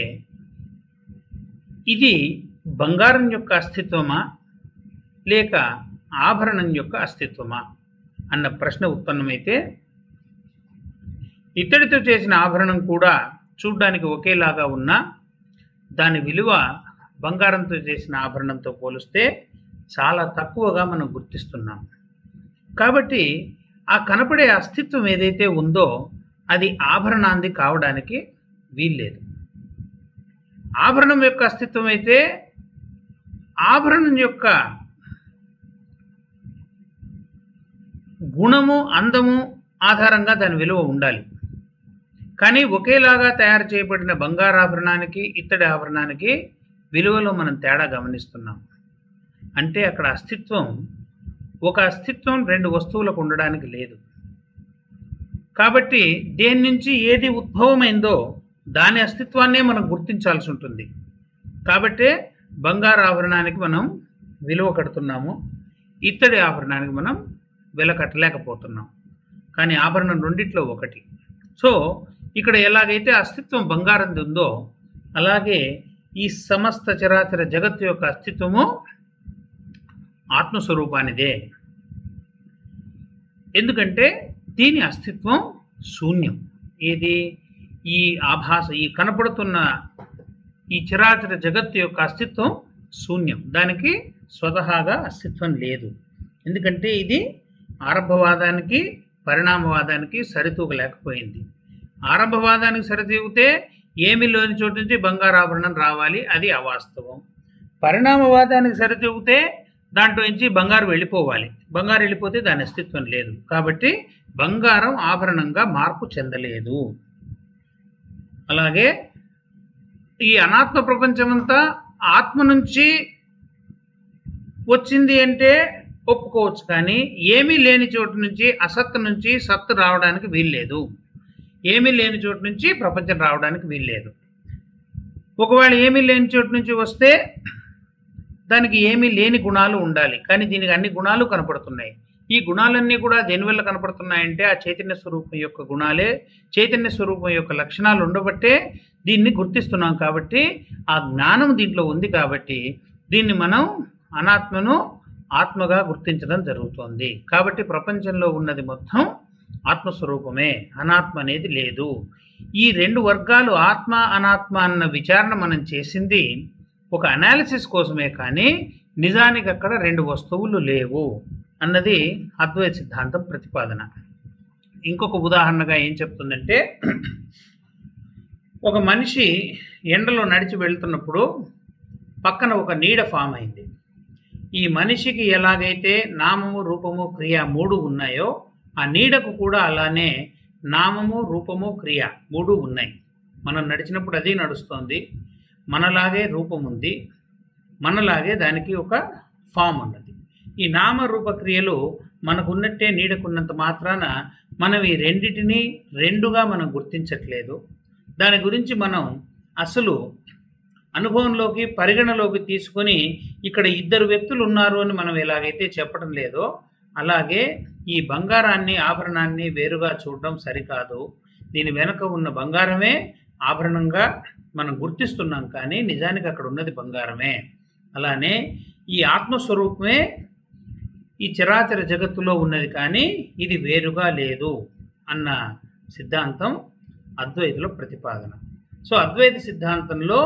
ఇది బంగారం యొక్క అస్తిత్వమా లేక ఆభరణం యొక్క అస్తిత్వమా అన్న ప్రశ్న ఉత్పన్నమైతే ఇత్తడితో చేసిన ఆభరణం కూడా చూడ్డానికి ఒకేలాగా ఉన్నా దాని విలువ బంగారంతో చేసిన ఆభరణంతో పోలిస్తే చాలా తక్కువగా మనం గుర్తిస్తున్నాం కాబట్టి ఆ కనపడే అస్తిత్వం ఏదైతే ఉందో అది ఆభరణాంది కావడానికి వీల్లేదు ఆభరణం యొక్క అస్తిత్వం అయితే ఆభరణం యొక్క గుణము అందము ఆధారంగా దాని విలువ ఉండాలి కానీ ఒకేలాగా తయారు చేయబడిన బంగారాభరణానికి ఇత్తడి ఆభరణానికి విలువలో మనం తేడా గమనిస్తున్నాం అంటే అక్కడ అస్తిత్వం ఒక అస్తిత్వం రెండు వస్తువులకు ఉండడానికి లేదు కాబట్టి దేని నుంచి ఏది ఉద్భవమైందో దాని అస్తిత్వాన్నే మనం గుర్తించాల్సి ఉంటుంది కాబట్టే బంగారు ఆభరణానికి మనం విలువ కడుతున్నాము ఇత్తడి ఆభరణానికి మనం విల కట్టలేకపోతున్నాం కానీ ఆభరణం రెండిట్లో ఒకటి సో ఇక్కడ ఎలాగైతే అస్తిత్వం బంగారంది ఉందో అలాగే ఈ సమస్త చరాచర జగత్తు యొక్క అస్తిత్వము ఆత్మస్వరూపానిదే ఎందుకంటే దీని అస్తిత్వం శూన్యం ఏది ఈ ఆభాస ఈ కనపడుతున్న ఈ చరాచర జగత్తు యొక్క అస్తిత్వం శూన్యం దానికి స్వతహాగా అస్తిత్వం లేదు ఎందుకంటే ఇది ఆరంభవాదానికి పరిణామవాదానికి సరితూగలేకపోయింది ఆరంభవాదానికి సరితూగితే ఏమి లేని చోటు నుంచి బంగారాభరణం రావాలి అది అవాస్తవం పరిణామవాదానికి సరితూగితే దాంట్లో నుంచి బంగారు వెళ్ళిపోవాలి బంగారు వెళ్ళిపోతే దాని అస్తిత్వం లేదు కాబట్టి బంగారం ఆభరణంగా మార్పు చెందలేదు అలాగే ఈ అనాత్మ ప్రపంచమంతా ఆత్మ నుంచి వచ్చింది అంటే ఒప్పుకోవచ్చు కానీ ఏమీ లేని చోటు నుంచి అసత్తు నుంచి సత్తు రావడానికి వీల్లేదు ఏమీ లేని చోటు నుంచి ప్రపంచం రావడానికి వీల్లేదు ఒకవేళ ఏమీ లేని చోటు నుంచి వస్తే దానికి ఏమీ లేని గుణాలు ఉండాలి కానీ దీనికి అన్ని గుణాలు కనపడుతున్నాయి ఈ గుణాలన్నీ కూడా దేనివల్ల కనపడుతున్నాయంటే ఆ చైతన్య స్వరూపం యొక్క గుణాలే చైతన్య స్వరూపం యొక్క లక్షణాలు ఉండబట్టే దీన్ని గుర్తిస్తున్నాం కాబట్టి ఆ జ్ఞానం దీంట్లో ఉంది కాబట్టి దీన్ని మనం అనాత్మను ఆత్మగా గుర్తించడం జరుగుతుంది కాబట్టి ప్రపంచంలో ఉన్నది మొత్తం ఆత్మస్వరూపమే అనాత్మ అనేది లేదు ఈ రెండు వర్గాలు ఆత్మ అనాత్మ అన్న విచారణ మనం చేసింది ఒక అనాలిసిస్ కోసమే కానీ నిజానికి అక్కడ రెండు వస్తువులు లేవు అన్నది అద్వైత సిద్ధాంతం ప్రతిపాదన ఇంకొక ఉదాహరణగా ఏం చెప్తుందంటే ఒక మనిషి ఎండలో నడిచి వెళ్తున్నప్పుడు పక్కన ఒక నీడ ఫామ్ అయింది ఈ మనిషికి ఎలాగైతే నామము రూపము క్రియ మూడు ఉన్నాయో ఆ నీడకు కూడా అలానే నామము రూపము క్రియ మూడు ఉన్నాయి మనం నడిచినప్పుడు అది నడుస్తోంది మనలాగే రూపం ఉంది మనలాగే దానికి ఒక ఫామ్ ఉన్నది ఈ నామ రూప క్రియలు మనకున్నట్టే నీడకున్నంత మాత్రాన మనం ఈ రెండిటిని రెండుగా మనం గుర్తించట్లేదు దాని గురించి మనం అసలు అనుభవంలోకి పరిగణలోకి తీసుకొని ఇక్కడ ఇద్దరు వ్యక్తులు ఉన్నారు అని మనం ఎలాగైతే చెప్పడం లేదో అలాగే ఈ బంగారాన్ని ఆభరణాన్ని వేరుగా చూడడం సరికాదు దీని వెనక ఉన్న బంగారమే ఆభరణంగా మనం గుర్తిస్తున్నాం కానీ నిజానికి అక్కడ ఉన్నది బంగారమే అలానే ఈ ఆత్మస్వరూపమే ఈ చరాచర జగత్తులో ఉన్నది కానీ ఇది వేరుగా లేదు అన్న సిద్ధాంతం అద్వైతుల ప్రతిపాదన సో అద్వైత సిద్ధాంతంలో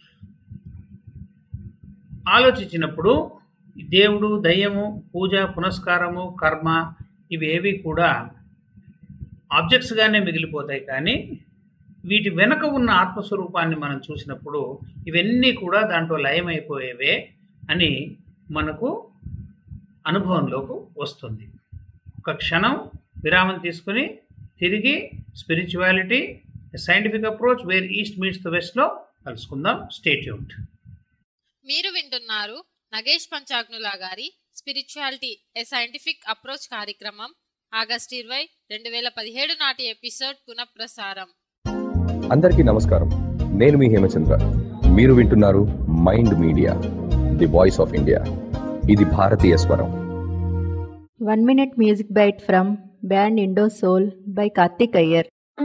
ఆలోచించినప్పుడు దేవుడు దయ్యము పూజ పునస్కారము కర్మ ఇవేవి కూడా ఆబ్జెక్ట్స్గానే మిగిలిపోతాయి కానీ వీటి వెనక ఉన్న ఆత్మస్వరూపాన్ని మనం చూసినప్పుడు ఇవన్నీ కూడా దాంట్లో లయమైపోయేవే అని మనకు అనుభవంలోకి వస్తుంది ఒక క్షణం విరామం తీసుకుని తిరిగి spirituality scientific approach where east meets the వెస్ట్లో కలుసుకుందాం స్టేట్యూట్ మీరు వింటున్నారు నగేష్ పంచాగ్నుల గారి స్పిరిచువాలిటీ ఏ సైంటిఫిక్ అప్రోచ్ కార్యక్రమం ఆగస్ట్ ఇరవై రెండు వేల పదిహేడు నాటి ఎపిసోడ్ పునఃప్రసారం అందరికీ నమస్కారం నేను మీ హేమచంద్ర మీరు వింటున్నారు mind media the voice of India ఇది భారతీయ స్వరం One minute music bite from band Indo Soul by Karthik Iyer.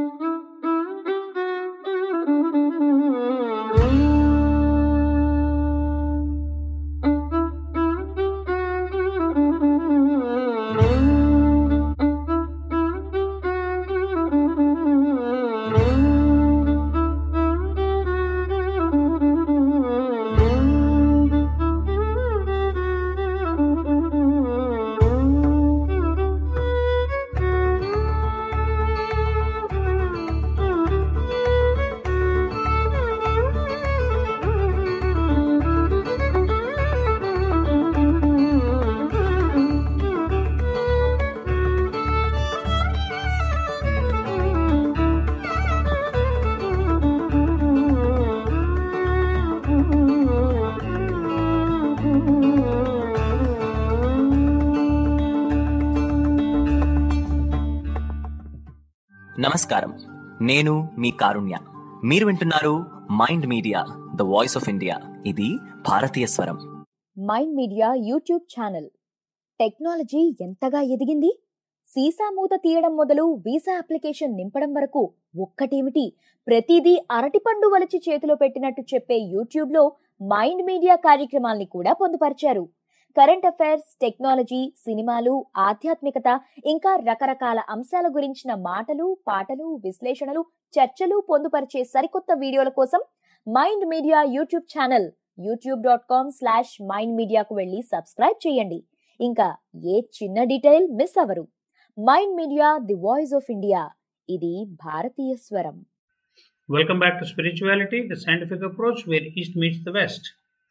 నమస్కారం నేను మీ కారుణ్య మీరు వింటున్నారు mind media the voice of India ఇది భారతీయ స్వరం mind media YouTube channel technology ఎంతగా ఎదిగింది సీసా మూత తీయడం మొదలు వీసా అప్లికేషన్ నింపడం వరకు ఒక్కటేమిటి ప్రతిదీ అరటిపండు వలిచి చేతిలో పెట్టినట్టు చెప్పే యూట్యూబ్ లో మైండ్ మీడియా కార్యక్రమాల్ని కూడా పొందుపరిచారు కరెంట్ అఫైర్స్ టెక్నాలజీ సినిమాలు ఆధ్యాత్మికత ఇంకా రకరకాల అంశాల గురించిన మాటలు పాటలు విశ్లేషణలు చర్చలు పొందుపరిచే సరికొత్త వీడియోల కోసం mind media YouTube channel YouTube dot com slash mind మీడియాకు వెళ్ళి సబ్స్క్రైబ్ చేయండి ఇంకా ఏ చిన్న డీటెయిల్ మిస్ అవరు mind media the voice of India ఇది భారతీయ స్వరం welcome back to spirituality the scientific approach where east meets the west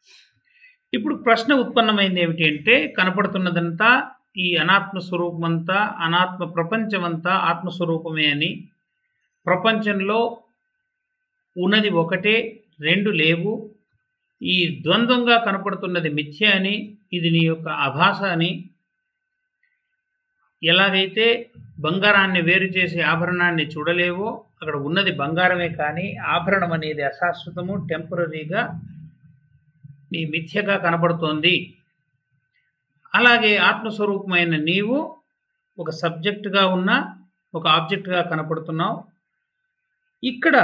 ఇప్పుడు ప్రశ్న ఉత్పన్నమైంది ఏమిటి అంటే కనపడుతున్నదంతా ఈ అనాత్మ స్వరూపమంతా అనాత్మ ప్రపంచమంతా ఆత్మస్వరూపమే అని ప్రపంచంలో ఉన్నది ఒకటే రెండు లేవు ఈ ద్వంద్వంగా కనపడుతున్నది మిథ్య అని ఇది నీ యొక్క అభాస అని ఎలాగైతే బంగారాన్ని వేరు చేసి ఆభరణాన్ని చూడలేవో అక్కడ ఉన్నది బంగారమే కానీ ఆభరణం అనేది అశాశ్వతము టెంపరీగా నీ మిథ్యగా కనబడుతోంది అలాగే ఆత్మస్వరూపమైన నీవు ఒక సబ్జెక్టుగా ఉన్న ఒక ఆబ్జెక్ట్గా కనపడుతున్నావు ఇక్కడ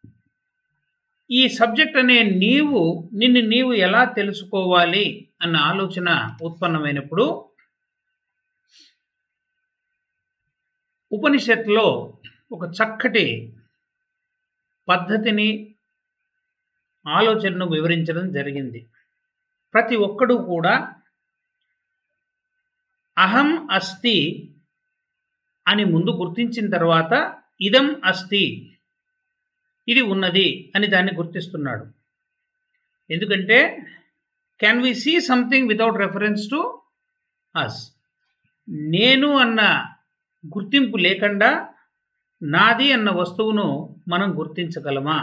ఈ సబ్జెక్ట్ అనే నీవు నిన్ను నీవు ఎలా తెలుసుకోవాలి అన్న ఆలోచన ఉత్పన్నమైనప్పుడు ఉపనిషత్తులో ఒక చక్కటి పద్ధతిని ఆలోచనను వివరించడం జరిగింది ప్రతి ఒక్కడూ కూడా అహం అస్తి అని ముందు గుర్తించిన తర్వాత ఇదం అస్తి ఇది ఉన్నది అని దాన్ని గుర్తిస్తున్నాడు ఎందుకంటే can we see something without reference to us నేను అన్న గుర్తింపు లేకుండా నాది అన్న వస్తువును మనం గుర్తించగలమా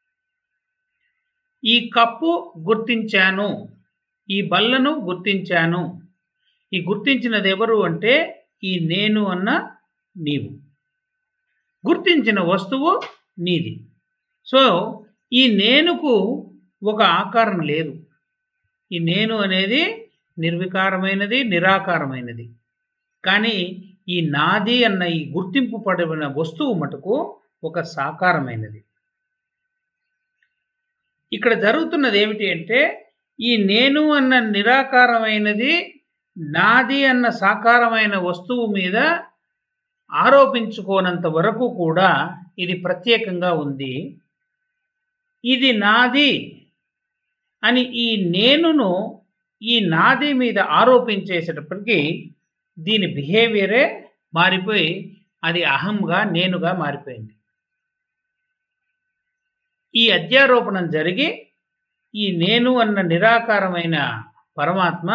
ఈ కప్పు గుర్తించాను ఈ బల్లను గుర్తించాను ఈ గుర్తించినది ఎవరు అంటే ఈ నేను అన్న నీవు గుర్తించిన వస్తువు నీది సో ఈ నేనుకు ఒక ఆకారం లేదు ఈ నేను అనేది నిర్వికారమైనది నిరాకారమైనది కానీ ఈ నాది అన్న ఈ గుర్తింపు పడిన వస్తువు మటుకు ఒక సాకారమైనది ఇక్కడ జరుగుతున్నది ఏమిటి అంటే ఈ నేను అన్న నిరాకారమైనది నాది అన్న సాకారమైన వస్తువు మీద ఆరోపించుకోనంత వరకు కూడా ఇది ప్రత్యేకంగా ఉంది ఇది నాది అని ఈ నేనును ఈ నాది మీద ఆరోపించేసేటప్పటికి దీని బిహేవియరే మారిపోయి అది అహంగా నేనుగా మారిపోయింది ఈ అధ్యారోపణం జరిగి ఈ నేను అన్న నిరాకారమైన పరమాత్మ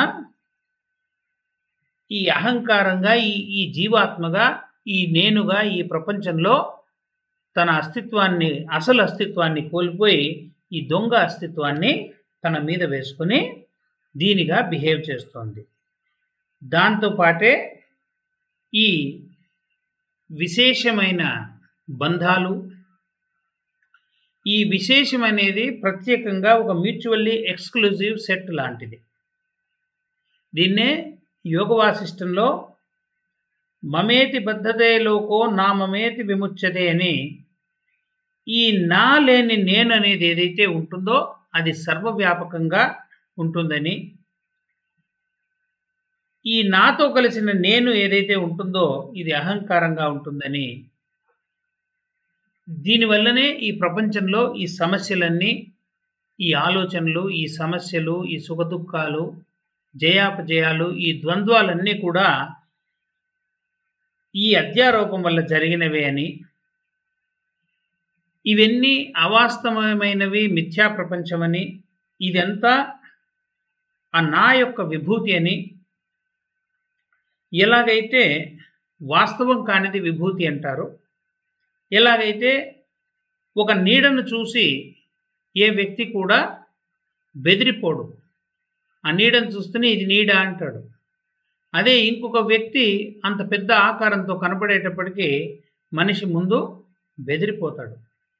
ఈ అహంకారంగా ఈ ఈ జీవాత్మగా ఈ నేనుగా ఈ ప్రపంచంలో తన అస్తిత్వాన్ని అసలు అస్తిత్వాన్ని కోల్పోయి ఈ దొంగ అస్తిత్వాన్ని తన మీద వేసుకుని దీనిగా బిహేవ్ చేస్తోంది దాంతోపాటే ఈ విశేషమైన బంధాలు ఈ విశేషం అనేది ప్రత్యేకంగా ఒక మ్యూచువల్లీ ఎక్స్క్లూజివ్ సెట్ లాంటిది దీన్నే యోగ వాసిష్టంలో మమేతి బద్ధతే లోకో నా మమేతి విముచ్చతే అని ఈ నా లేని నేను అనేది ఏదైతే ఉంటుందో అది సర్వవ్యాపకంగా ఉంటుందని ఈ నాతో కలిసిన నేను ఏదైతే ఉంటుందో ఇది అహంకారంగా ఉంటుందని దీనివల్లనే ఈ ప్రపంచంలో ఈ సమస్యలన్నీ ఈ ఆలోచనలు ఈ సమస్యలు ఈ సుఖదుఖాలు జయాపజయాలు ఈ ద్వంద్వాలన్నీ కూడా ఈ అధ్యారోపం వల్ల జరిగినవే అని ఇవన్నీ అవాస్తవమైనవి మిథ్యా ప్రపంచమని ఇదంతా ఆ నా యొక్క విభూతి అని ఎలాగైతే వాస్తవం కానిది విభూతి అంటారు ఎలాగైతే ఒక నీడను చూసి ఏ వ్యక్తి కూడా బెదిరిపోడు ఆ నీడను చూస్తేనే ఇది నీడ అంటాడు అదే ఇంకొక వ్యక్తి అంత పెద్ద ఆకారంతో కనపడేటప్పటికీ మనిషి ముందు బెదిరిపోతాడు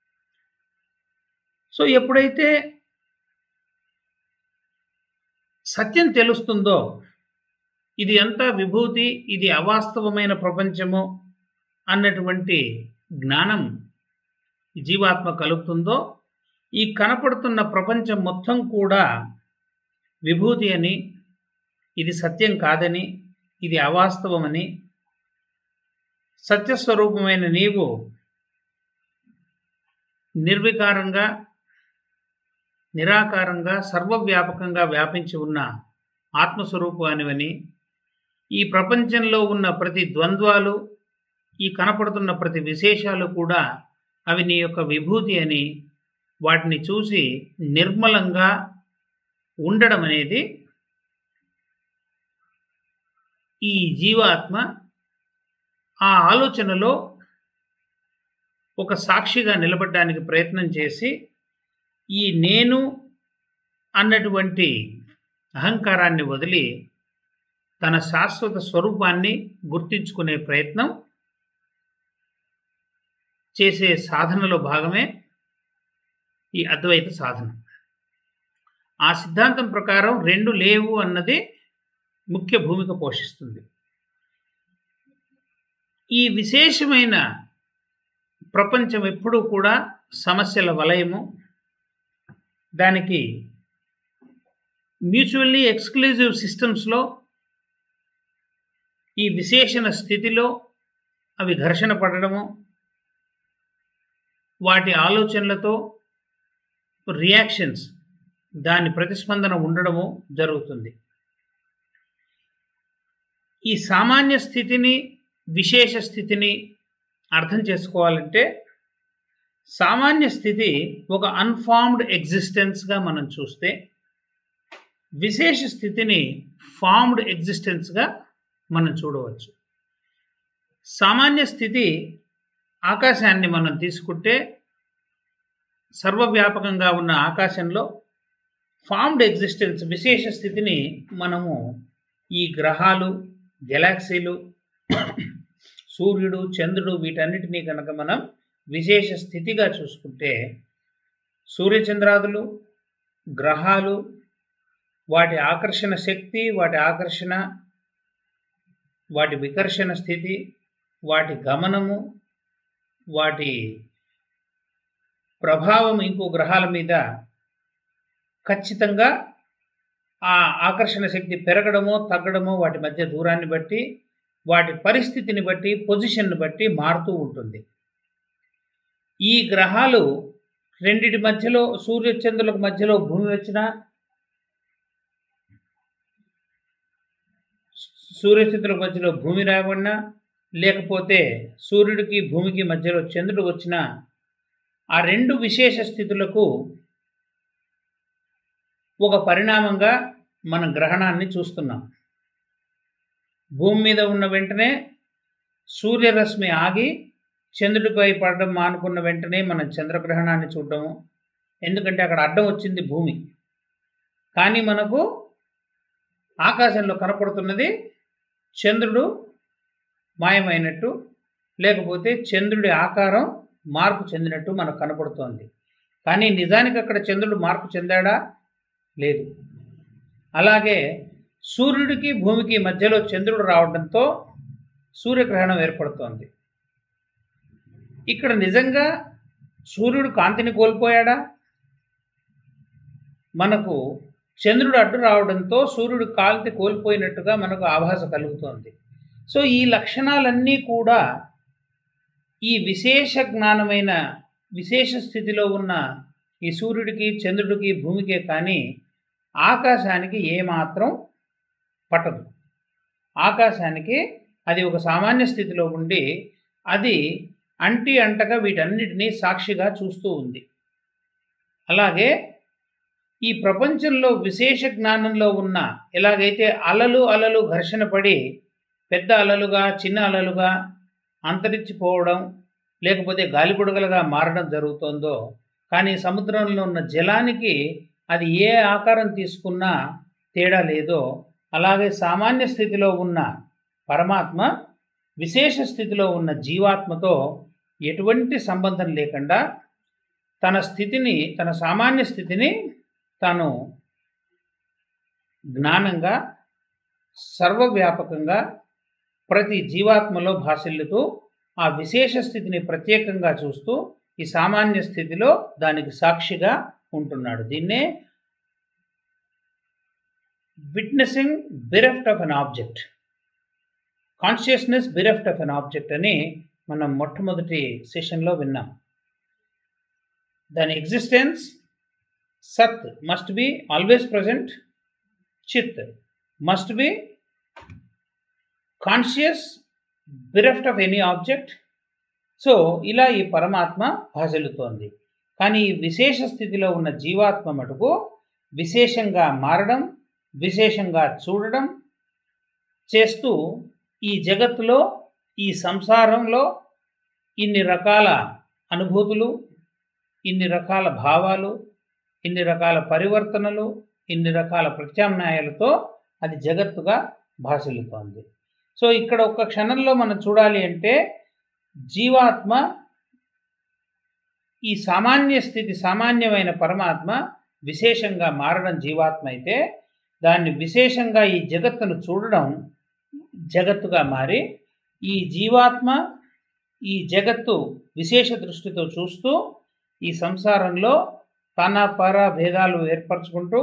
సో ఎప్పుడైతే సత్యం తెలుస్తుందో ఇది అంతా విభూతి ఇది అవాస్తవమైన ప్రపంచము అన్నటువంటి జ్ఞానం జీవాత్మ కలుగుతుందో ఈ కనపడుతున్న ప్రపంచం మొత్తం కూడా విభూతి అని ఇది సత్యం కాదని ఇది అవాస్తవమని సత్యస్వరూపమైన నీవు నిర్వికారంగా నిరాకారంగా సర్వవ్యాపకంగా వ్యాపించి ఉన్న ఆత్మస్వరూపానివని ఈ ప్రపంచంలో ఉన్న ప్రతి ద్వంద్వాలు ఈ కనపడుతున్న ప్రతి విశేషాలు కూడా అవి నీ యొక్క విభూతి అని వాటిని చూసి నిర్మలంగా ఉండడం అనేది ఈ జీవాత్మ ఆ ఆలోచనలో ఒక సాక్షిగా నిలబడడానికి ప్రయత్నం చేసి ఈ నేను అన్నటువంటి అహంకారాన్ని వదిలి తన శాశ్వత స్వరూపాన్ని గుర్తించుకునే ప్రయత్నం చేసే సాధనలో భాగమే ఈ అద్వైత సాధన ఆ సిద్ధాంతం ప్రకారం రెండు లేవు అన్నది ముఖ్య భూమిక పోషిస్తుంది ఈ విశేషమైన ప్రపంచం ఎప్పుడూ కూడా సమస్యల వలయము దానికి మ్యూచువల్లీ ఎక్స్క్లూజివ్ సిస్టమ్స్లో ఈ విశేషణ స్థితిలో అవి ఘర్షణ పడడము వాటి ఆలోచనలతో రియాక్షన్స్ దాని ప్రతిస్పందన ఉండడము జరుగుతుంది ఈ సామాన్య స్థితిని విశేష స్థితిని అర్థం చేసుకోవాలంటే సామాన్య స్థితి ఒక అన్ఫార్మ్డ్ ఎగ్జిస్టెన్స్గా మనం చూస్తే విశేష స్థితిని ఫార్మ్డ్ ఎగ్జిస్టెన్స్గా మనం చూడవచ్చు సామాన్య స్థితి ఆకాశాన్ని మనం తీసుకుంటే సర్వవ్యాపకంగా ఉన్న ఆకాశంలో ఫార్మ్డ్ ఎగ్జిస్టెన్స్ విశేష స్థితిని మనము ఈ గ్రహాలు గెలాక్సీలు సూర్యుడు చంద్రుడు వీటన్నిటినీ కనుక మనం విశేష స్థితిగా చూసుకుంటే సూర్యచంద్రాదులు గ్రహాలు వాటి ఆకర్షణ శక్తి వాటి ఆకర్షణ వాటి వికర్షణ స్థితి వాటి గమనము వాటి ప్రభావం ఇంకో గ్రహాల మీద ఖచ్చితంగా ఆ ఆకర్షణ శక్తి పెరగడమో తగ్గడమో వాటి మధ్య దూరాన్ని బట్టి వాటి పరిస్థితిని బట్టి పొజిషన్ను బట్టి మారుతూ ఉంటుంది ఈ గ్రహాలు రెండిటి మధ్యలో సూర్యచంద్రులకు మధ్యలో భూమి వచ్చినా సూర్యచంద్రుల మధ్యలో భూమి రాబడినా లేకపోతే సూర్యుడికి భూమికి మధ్యలో చంద్రుడు వచ్చినా ఆ రెండు విశేష స్థితులకు ఒక పరిణామంగా మనం గ్రహణాన్ని చూస్తున్నాం భూమి మీద ఉన్న వెంటనే సూర్యరశ్మి ఆగి చంద్రుడిపై పడడం మానుకున్న వెంటనే మనం చంద్రగ్రహణాన్ని చూడడము ఎందుకంటే అక్కడ అడ్డం వచ్చింది భూమి కానీ మనకు ఆకాశంలో కనపడుతున్నది చంద్రుడు మాయమైనట్టు లేకపోతే చంద్రుడి ఆకారం మార్పు చెందినట్టు మనకు కనపడుతోంది కానీ నిజానికి అక్కడ చంద్రుడు మార్పు చెందాడా లేదు అలాగే సూర్యుడికి భూమికి మధ్యలో చంద్రుడు రావడంతో సూర్యగ్రహణం ఏర్పడుతోంది ఇక్కడ నిజంగా సూర్యుడు కాంతిని కోల్పోయాడా మనకు చంద్రుడు అడ్డు రావడంతో సూర్యుడు కాంతి కోల్పోయినట్టుగా మనకు ఆభాస కలుగుతోంది సో ఈ లక్షణాలన్నీ కూడా ఈ విశేష జ్ఞానమైన విశేష స్థితిలో ఉన్న ఈ సూర్యుడికి చంద్రుడికి భూమికే కానీ ఆకాశానికి ఏమాత్రం పట్టదు ఆకాశానికి అది ఒక సామాన్య స్థితిలో ఉండి అది అంటి అంటగా వీటన్నిటినీ సాక్షిగా చూస్తూ ఉంది అలాగే ఈ ప్రపంచంలో విశేష జ్ఞానంలో ఉన్న ఎలాగైతే అలలు అలలు ఘర్షణ పడి పెద్ద అలలుగా చిన్న అలలుగా అంతరించిపోవడం లేకపోతే గాలిబుడగలుగా మారడం జరుగుతుందో కానీ సముద్రంలో ఉన్న జలానికి అది ఏ ఆకారం తీసుకున్నా తేడా లేదో అలాగే సామాన్య స్థితిలో ఉన్న పరమాత్మ విశేష స్థితిలో ఉన్న జీవాత్మతో ఎటువంటి సంబంధం లేకుండా తన స్థితిని తన సామాన్య స్థితిని తాను జ్ఞానంగా సర్వవ్యాపకంగా ప్రతి జీవాత్మలో భాషల్లుతూ ఆ విశేష స్థితిని ప్రత్యేకంగా చూస్తూ ఈ సామాన్య స్థితిలో దానికి సాక్షిగా ఉంటున్నాడు దీన్నే witnessing bereft of an object consciousness bereft of an object అని మనం మొట్టమొదటి సెషన్లో విన్నాం దాని ఎగ్జిస్టెన్స్ సత్ మస్ట్ బి ఆల్వేస్ ప్రజెంట్ చిత్ must be conscious bereft of any object so ఇలా ఈ పరమాత్మ భాషలుతోంది కానీ ఈ విశేష స్థితిలో ఉన్న జీవాత్మ మటుకు విశేషంగా మారడం విశేషంగా చూడడం చేస్తూ ఈ జగత్తులో ఈ సంసారంలో ఇన్ని రకాల అనుభూతులు ఇన్ని రకాల భావాలు ఇన్ని రకాల పరివర్తనలు ఇన్ని రకాల ప్రత్యామ్నాయాలతో అది జగత్తుగా భాషలుతోంది సో ఇక్కడ ఒక్క క్షణంలో మనం చూడాలి అంటే జీవాత్మ ఈ సామాన్య స్థితి సామాన్యమైన పరమాత్మ విశేషంగా మారడం జీవాత్మ అయితే దాన్ని విశేషంగా ఈ జగత్తును చూడడం జగత్తుగా మారి ఈ జీవాత్మ ఈ జగత్తు విశేష దృష్టితో చూస్తూ ఈ సంసారంలో తన పర భేదాలు ఏర్పరచుకుంటూ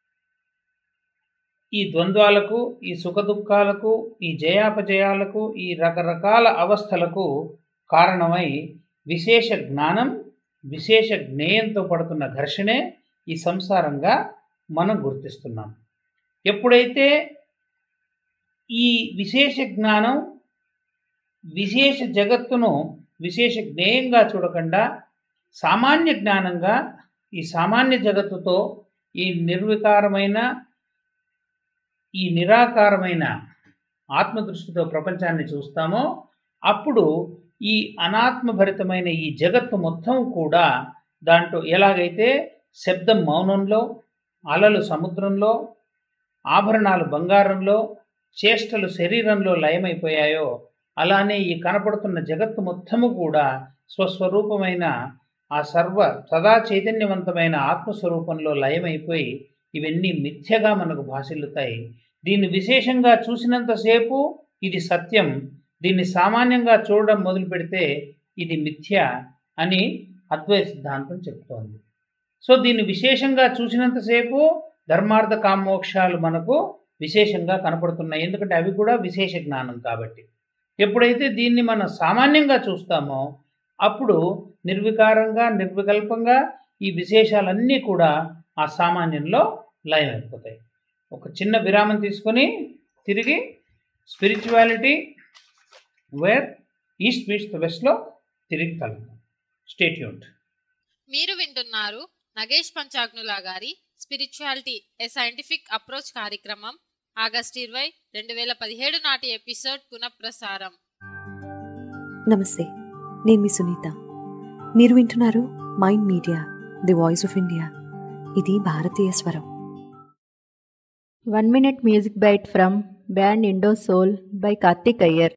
ఈ ద్వంద్వాలకు ఈ సుఖదుఖాలకు ఈ జయాపజయాలకు ఈ రకరకాల అవస్థలకు కారణమై విశేష జ్ఞానం విశేష జ్ఞేయంతో పడుతున్న ఘర్షణే ఈ సంసారంగా మనం గుర్తిస్తున్నాం ఎప్పుడైతే ఈ విశేష జ్ఞానం విశేష జగత్తును విశేష జ్ఞేయంగా చూడకుండా సామాన్య జ్ఞానంగా ఈ సామాన్య జగత్తుతో ఈ నిర్వికారమైన ఈ నిరాకారమైన ఆత్మదృష్టితో ప్రపంచాన్ని చూస్తామో అప్పుడు ఈ అనాత్మభరితమైన ఈ జగత్తు మొత్తం కూడా దాంట్లో ఎలాగైతే శబ్దం మౌనంలో అలలు సముద్రంలో ఆభరణాలు బంగారంలో చేష్టలు శరీరంలో లయమైపోయాయో అలానే ఈ కనపడుతున్న జగత్తు మొత్తము కూడా స్వస్వరూపమైన ఆ సర్వ సదా చైతన్యవంతమైన ఆత్మస్వరూపంలో లయమైపోయి ఇవన్నీ మిథ్యగా మనకు భాషిల్లుతాయి దీన్ని విశేషంగా చూసినంతసేపు ఇది సత్యం దీన్ని సామాన్యంగా చూడడం మొదలు పెడితే ఇది మిథ్య అని అద్వైత సిద్ధాంతం చెప్తోంది సో దీన్ని విశేషంగా చూసినంతసేపు ధర్మార్థ కామోక్షాలు మనకు విశేషంగా కనపడుతున్నాయి ఎందుకంటే అవి కూడా విశేష జ్ఞానం కాబట్టి ఎప్పుడైతే దీన్ని మనం సామాన్యంగా చూస్తామో అప్పుడు నిర్వికారంగా నిర్వికల్పంగా ఈ విశేషాలన్నీ కూడా ఆ సామాన్యంలో లయమైపోతాయి ఒక చిన్న విరామం తీసుకొని తిరిగి spirituality where east meets the వెస్ట్లో తిరిగి కలుగుతాం స్టేట్ యూంట్ మీరు వింటున్నారు నగేష్ పంచాగ్నుల గారి స్పిరిచువాలిటీ ఏ సైంటిఫిక్ అప్రోచ్ కార్యక్రమం ఆగస్ట్ ఇరవై రెండు వేల పదిహేడు నాటి ఎపిసోడ్ పునఃప్రసారం నమస్తే నేను మీ సునీత మీరు వింటున్నారు mind media the voice of India ఇది భారతీయ స్వరం one minute music bite from band Indo soul by Karthik Iyer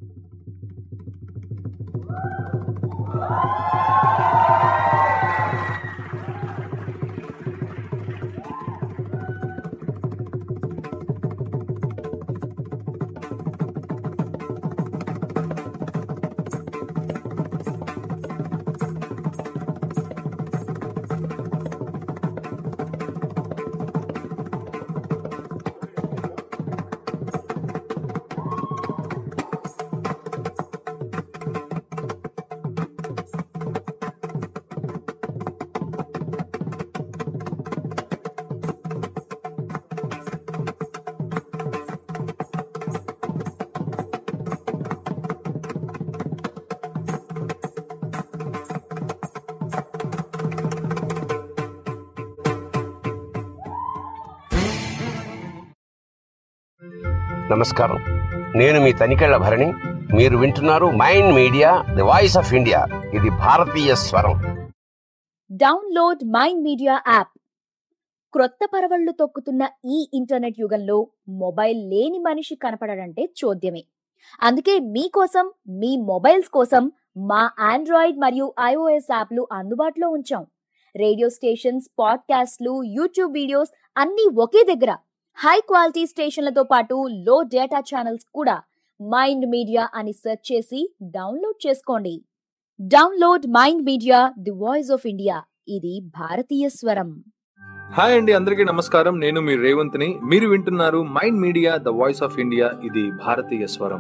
నమస్కారం నేను మీ తనికెళ్ల భరణి మీరు వింటున్నారు mind media the voice of India ఇది భారతీయ స్వరం డౌన్లోడ్ మైండ్ మీడియా యాప్ క్రొత్త పరవళ్లు తొక్కుతున్న ఈ ఇంటర్నెట్ యుగంలో మొబైల్ లేని మనిషి కనపడడంటే చూద్యమే అందుకే మీకోసం మీ మొబైల్స్ కోసం మా ఆండ్రాయిడ్ మరియు ఐఓఎస్ యాప్లు అందుబాటులో ఉంచాం రేడియో స్టేషన్స్ పాడ్కాస్ట్లు యూట్యూబ్ వీడియోస్ అన్నీ ఒకే దగ్గర హై క్వాలిటీ స్టేషన్లతో పాటు లో డేటా ఛానల్స్ కూడా మైండ్ మీడియా అని సెర్చ్ చేసి డౌన్లోడ్ చేసుకోండి download mind media the voice of India ఇది భారతీయ స్వరం హాయ్ అండి అందరికీ నమస్కారం నేను మీ రేవంత్ని మీరు వింటున్నారు mind media the voice of India ఇది భారతీయ స్వరం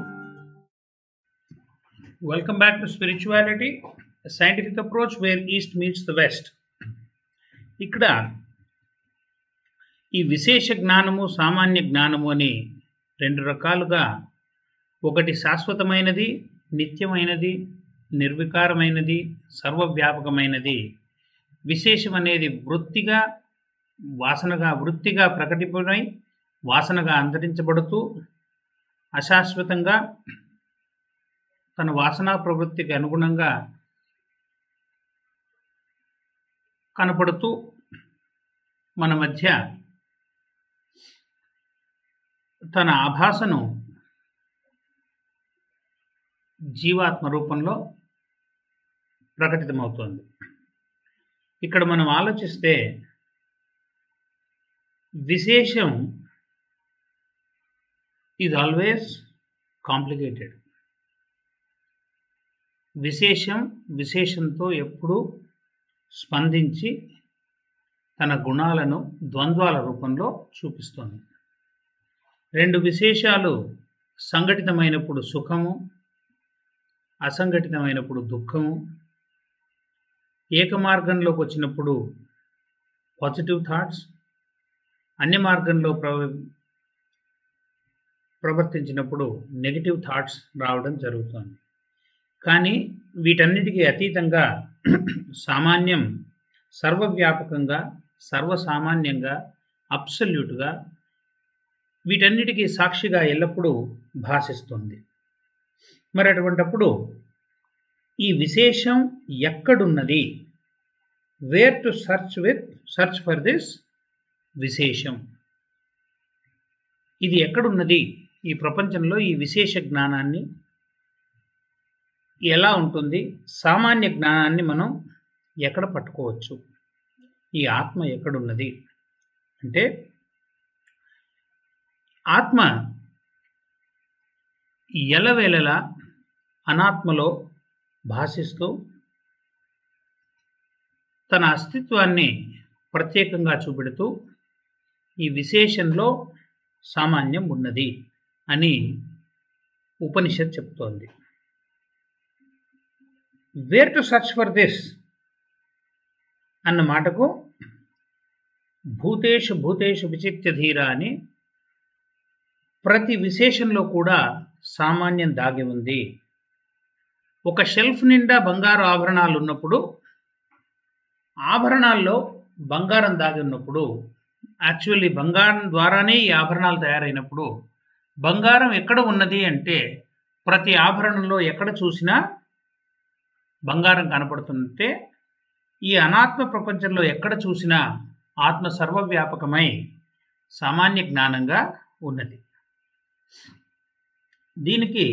welcome back to spirituality scientific approach where east meets the west ఇక్కడ ఈ విశేష జ్ఞానము సామాన్య జ్ఞానము అని రెండు రకాలుగా ఒకటి శాశ్వతమైనది నిత్యమైనది నిర్వికారమైనది సర్వవ్యాపకమైనది విశేషం అనేది వృత్తిగా వాసనగా వృత్తిగా ప్రకటింపబడి వాసనగా అంతరించబడుతూ అశాశ్వతంగా తన వాసనా ప్రవృత్తికి అనుగుణంగా కనపడుతూ మన మధ్య తన ఆభాసను జీవాత్మ రూపంలో ప్రకటితమవుతోంది ఇక్కడ మనం ఆలోచిస్తే విశేషం ఈజ్ ఆల్వేస్ కాంప్లికేటెడ్ విశేషం విశేషంతో ఎప్పుడూ స్పందించి తన గుణాలను ద్వంద్వాల రూపంలో చూపిస్తుంది రెండు విశేషాలు సంఘటితమైనప్పుడు సుఖము అసంఘటితమైనప్పుడు దుఃఖము ఏక మార్గంలోకి వచ్చినప్పుడు పాజిటివ్ థాట్స్ అన్ని మార్గంలో ప్రవ ప్రవర్తించినప్పుడు నెగిటివ్ థాట్స్ రావడం జరుగుతుంది కానీ వీటన్నిటికీ అతీతంగా సామాన్యం సర్వవ్యాపకంగా సర్వసామాన్యంగా అబ్సల్యూట్గా వీటన్నిటికీ సాక్షిగా ఎల్లప్పుడూ భాషిస్తుంది మరి అటువంటప్పుడు ఈ విశేషం ఎక్కడున్నది where to search with search for this విశేషం ఇది ఎక్కడున్నది ఈ ప్రపంచంలో ఈ విశేష జ్ఞానాన్ని ఎలా ఉంటుంది సామాన్య జ్ఞానాన్ని మనం ఎక్కడ పట్టుకోవచ్చు ఈ ఆత్మ ఎక్కడున్నది అంటే ఆత్మ ఎలవేళలా అనాత్మలో భాషిస్తూ తన అస్తిత్వాన్ని ప్రత్యేకంగా చూపెడుతూ ఈ విశేషంలో సామాన్యం ఉన్నది అని ఉపనిషత్ చెప్తోంది where to search for this అన్న మాటకు భూతేషు భూతేషు విచిత్య ధీర అని ప్రతి విశేషంలో కూడా సామాన్యం దాగి ఉంది ఒక షెల్ఫ్ నిండా బంగారు ఆభరణాలు ఉన్నప్పుడు ఆభరణాల్లో బంగారం దాగి ఉన్నప్పుడు యాక్చువల్లీ బంగారం ద్వారానే ఈ ఆభరణాలు తయారైనప్పుడు బంగారం ఎక్కడ ఉన్నది అంటే ప్రతి ఆభరణంలో ఎక్కడ చూసినా బంగారం కనపడుతుంటే ఈ అనాత్మ ప్రపంచంలో ఎక్కడ చూసినా ఆత్మ సర్వవ్యాపకమై సామాన్య జ్ఞానంగా ఉన్నది దీనికి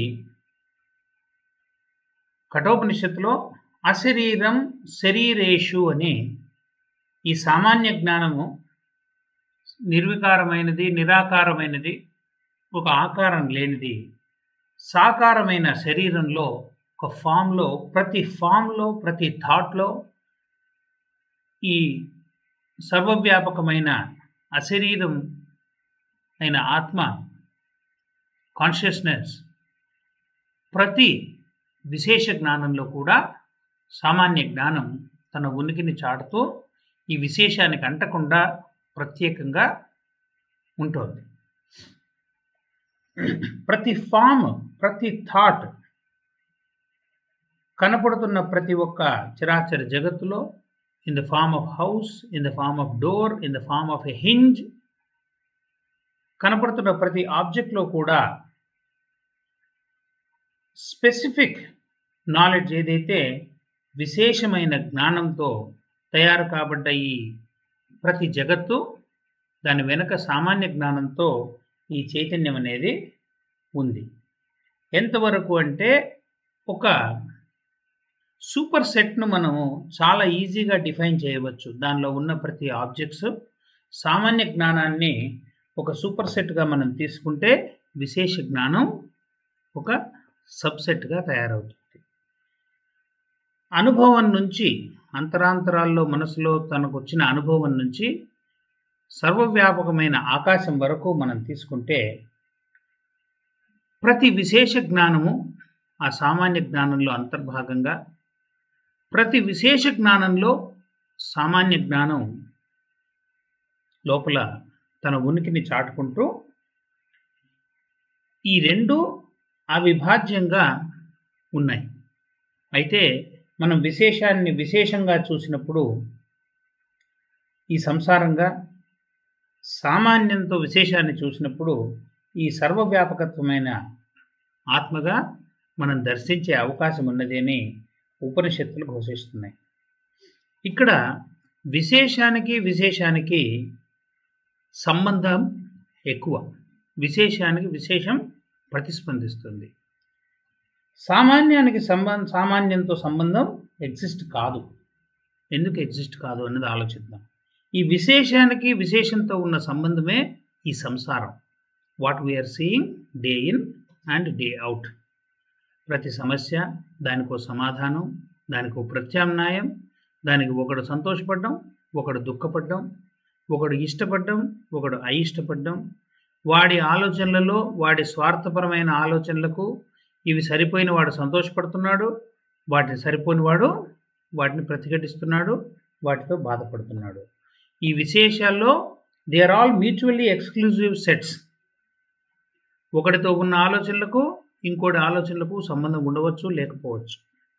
కఠోపనిషత్తులో అశరీరం శరీరేషు అని ఈ సామాన్య జ్ఞానము నిర్వికారమైనది నిరాకారమైనది ఒక ఆకారం లేనిది సాకారమైన శరీరంలో ఒక ఫామ్లో ప్రతి ఫామ్లో ప్రతి థాట్లో ఈ సర్వవ్యాపకమైన అశరీరం అయిన ఆత్మ కాన్షియస్నెస్ ప్రతి విశేష జ్ఞానంలో కూడా సామాన్య జ్ఞానం తన ఉనికిని చాటుతూ ఈ విశేషానికి అంటకుండా ప్రత్యేకంగా ఉంటుంది ప్రతి ఫామ్ ప్రతి థాట్ కనపడుతున్న ప్రతి ఒక్క చరాచర జగత్తులో in the form of house in the form of door in the form of a hinge కనపడుతున్న ప్రతి ఆబ్జెక్ట్లో కూడా స్పెసిఫిక్ నాలెడ్జ్ ఏదైతే విశేషమైన జ్ఞానంతో తయారు కాబడ్డ ఈ ప్రతి జగత్తు దాని వెనుక సామాన్య జ్ఞానంతో ఈ చైతన్యం అనేది ఉంది ఎంతవరకు అంటే ఒక సూపర్ సెట్ను మనము చాలా ఈజీగా డిఫైన్ చేయవచ్చు దానిలో ఉన్న ప్రతి ఆబ్జెక్ట్స్ సామాన్య జ్ఞానాన్ని ఒక సూపర్ సెట్గా మనం తీసుకుంటే విశేష జ్ఞానం ఒక సబ్సెట్గా తయారవుతుంది అనుభవం నుంచి అంతరాంతరాల్లో మనసులో తనకు వచ్చిన అనుభవం నుంచి సర్వవ్యాపకమైన ఆకాశం వరకు మనం తీసుకుంటే ప్రతి విశేష జ్ఞానము ఆ సామాన్య జ్ఞానంలో అంతర్భాగంగా ప్రతి విశేష జ్ఞానంలో సామాన్య జ్ఞానం లోపల తన ఉనికిని చాటుకుంటూ ఈ రెండు అవిభాజ్యంగా ఉన్నాయి అయితే మనం విశేషాన్ని విశేషంగా చూసినప్పుడు ఈ సంసారంగా సామాన్యంతో విశేషాన్ని చూసినప్పుడు ఈ సర్వవ్యాపకత్వమైన ఆత్మగా మనం దర్శించే అవకాశం ఉన్నది అని ఉపనిషత్తులు ఘోషిస్తున్నాయి ఇక్కడ విశేషానికి విశేషానికి సంబంధం ఎక్కువ విశేషానికి విశేషం ప్రతిస్పందిస్తుంది సామాన్యానికి సంబంధం సామాన్యంతో సంబంధం ఎగ్జిస్ట్ కాదు ఎందుకు ఎగ్జిస్ట్ కాదు అన్నది ఆలోచిద్దాం ఈ విశేషానికి విశేషంతో ఉన్న సంబంధమే ఈ సంసారం what we are seeing day in and day out ప్రతి సమస్య దానికో సమాధానం దానికో ప్రత్యామ్నాయం దానికి ఒకడు సంతోషపడ్డం ఒకడు దుఃఖపడ్డం ఒకడు ఇష్టపడ్డం ఒకడు అయిష్టపడ్డం వాడి ఆలోచనలలో వాడి స్వార్థపరమైన ఆలోచనలకు ఇవి సరిపోయిన వాడు సంతోషపడుతున్నాడు వాటిని సరిపోని వాడు వాటిని ప్రతిఘటిస్తున్నాడు వాటితో బాధపడుతున్నాడు ఈ విశేషాల్లో they are all mutually exclusive sets ఒకటితో ఉన్న ఆలోచనలకు ఇంకోటి ఆలోచనలకు సంబంధం ఉండవచ్చు లేకపోవచ్చు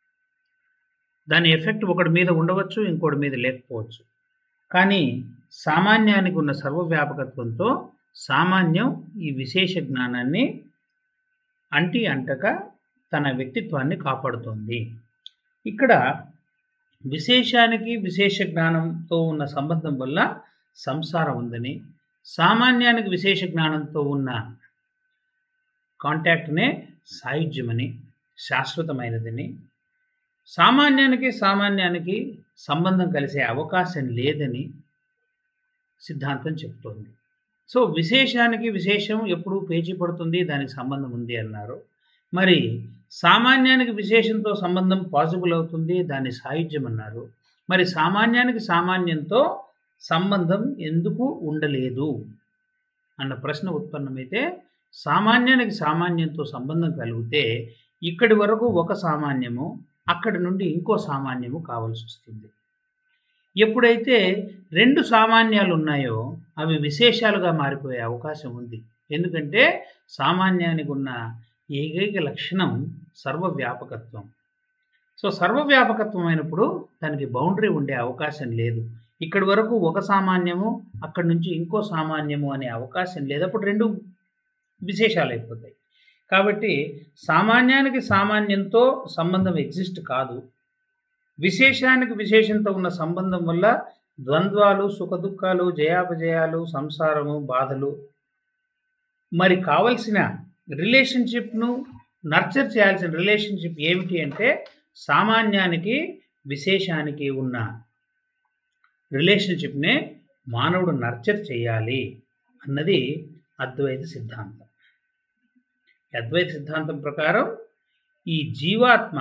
దాని ఎఫెక్ట్ ఒకటి మీద ఉండవచ్చు ఇంకోటి మీద లేకపోవచ్చు కానీ సామాన్యానికి ఉన్న సర్వవ్యాపకత్వంతో సామాన్యం ఈ విశేష జ్ఞానాన్ని అంటి అంటక తన వ్యక్తిత్వాన్ని కాపాడుతోంది ఇక్కడ విశేషానికి విశేష జ్ఞానంతో ఉన్న సంబంధం వల్ల సంసారం ఉందని సామాన్యానికి విశేష జ్ఞానంతో ఉన్న కాంటాక్ట్నే సాయుధ్యమని శాశ్వతమైనదని సామాన్యానికి సామాన్యానికి సంబంధం కలిసే అవకాశం లేదని సిద్ధాంతం చెప్తోంది సో విశేషానికి విశేషం ఎప్పుడు పేచీ పడుతుంది దానికి సంబంధం ఉంది అన్నారు మరి సామాన్యానికి విశేషంతో సంబంధం పాసిబుల్ అవుతుంది దాన్ని సాయుధ్యం అన్నారు మరి సామాన్యానికి సామాన్యంతో సంబంధం ఎందుకు ఉండలేదు అన్న ప్రశ్న ఉత్పన్నమైతే సామాన్యానికి సామాన్యంతో సంబంధం కలిగితే ఇక్కడి వరకు ఒక సామాన్యము అక్కడి నుండి ఇంకో సామాన్యము కావాల్సి వస్తుంది ఎప్పుడైతే రెండు సామాన్యాలు ఉన్నాయో అవి విశేషాలుగా మారిపోయే అవకాశం ఉంది ఎందుకంటే సామాన్యానికి ఉన్న ఏకైక లక్షణం సర్వవ్యాపకత్వం సో సర్వవ్యాపకత్వం అయినప్పుడు దానికి బౌండరీ ఉండే అవకాశం లేదు ఇక్కడి వరకు ఒక సామాన్యము అక్కడి నుంచి ఇంకో సామాన్యము అనే అవకాశం లేదు అప్పుడు రెండు విశేషాలు అయిపోతాయి కాబట్టి సామాన్యానికి సామాన్యంతో సంబంధం ఎగ్జిస్ట్ కాదు విశేషానికి విశేషంతో ఉన్న సంబంధం వల్ల ద్వంద్వాలు సుఖదుఖాలు జయాపజయాలు సంసారము బాధలు మరి కావలసిన రిలేషన్షిప్ను నర్చర్ చేయాల్సిన రిలేషన్షిప్ ఏమిటి అంటే సామాన్యానికి విశేషానికి ఉన్న రిలేషన్షిప్నే మానవుడు నర్చర్ చేయాలి అన్నది అద్వైత సిద్ధాంతం అద్వైత సిద్ధాంతం ప్రకారం ఈ జీవాత్మ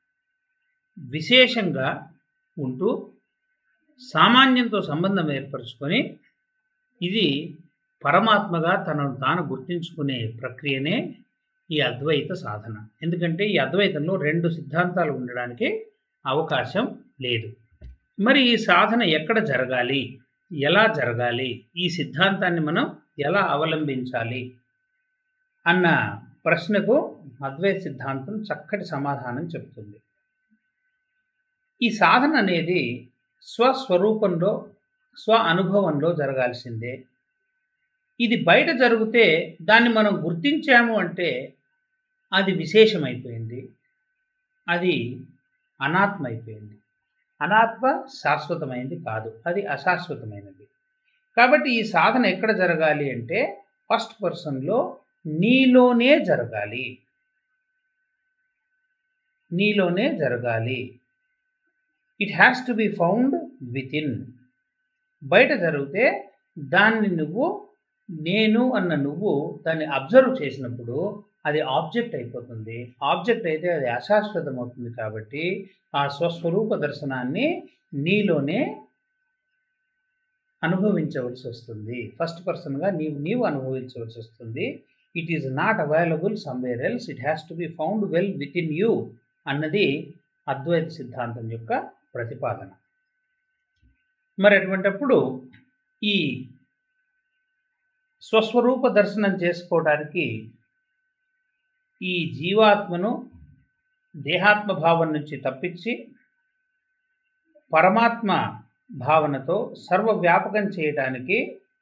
విశేషంగా ఉంటూ సామాన్యంతో సంబంధం ఏర్పరచుకొని ఇది పరమాత్మగా తనను తాను గుర్తించుకునే ప్రక్రియనే ఈ అద్వైత సాధన ఎందుకంటే ఈ అద్వైతంలో రెండు సిద్ధాంతాలు ఉండడానికి అవకాశం లేదు మరి ఈ సాధన ఎక్కడ జరగాలి ఎలా జరగాలి ఈ సిద్ధాంతాన్ని మనం ఎలా అవలంబించాలి అన్న ప్రశ్నకు అద్వైత సిద్ధాంతం చక్కటి సమాధానం చెప్తుంది ఈ సాధన అనేది స్వస్వరూపంలో స్వ అనుభవంలో జరగాల్సిందే ఇది బయట జరిగితే దాన్ని మనం గుర్తించాము అంటే అది విశేషమైపోయింది అది అనాత్మ అయిపోయింది అనాత్మ శాశ్వతమైనది కాదు అది అశాశ్వతమైనది కాబట్టి ఈ సాధన ఎక్కడ జరగాలి అంటే ఫస్ట్ పర్సన్లో నీలోనే జరగాలి నీలోనే జరగాలి it has to be found within బయట జరిగితే దాన్ని నువ్వు నేను అన్న నువ్వు దాన్ని అబ్జర్వ్ చేసినప్పుడు అది ఆబ్జెక్ట్ అయిపోతుంది ఆబ్జెక్ట్ అయితే అది అశాశ్వతం అవుతుంది కాబట్టి ఆ స్వస్వరూప దర్శనాన్ని నీలోనే అనుభవించవలసి వస్తుంది ఫస్ట్ పర్సన్గా నీవు నీవు అనుభవించవలసి వస్తుంది it is not available somewhere else it has to be found well within you అన్నది అద్వైత సిద్ధాంతం యొక్క ప్రతిపాదన మరి అటువంటప్పుడు ఈ స్వస్వరూప దర్శనం చేసుకోవడానికి ఈ జీవాత్మను దేహాత్మ భావం నుంచి తప్పించి పరమాత్మ భావనతో సర్వవ్యాపకం చేయటానికి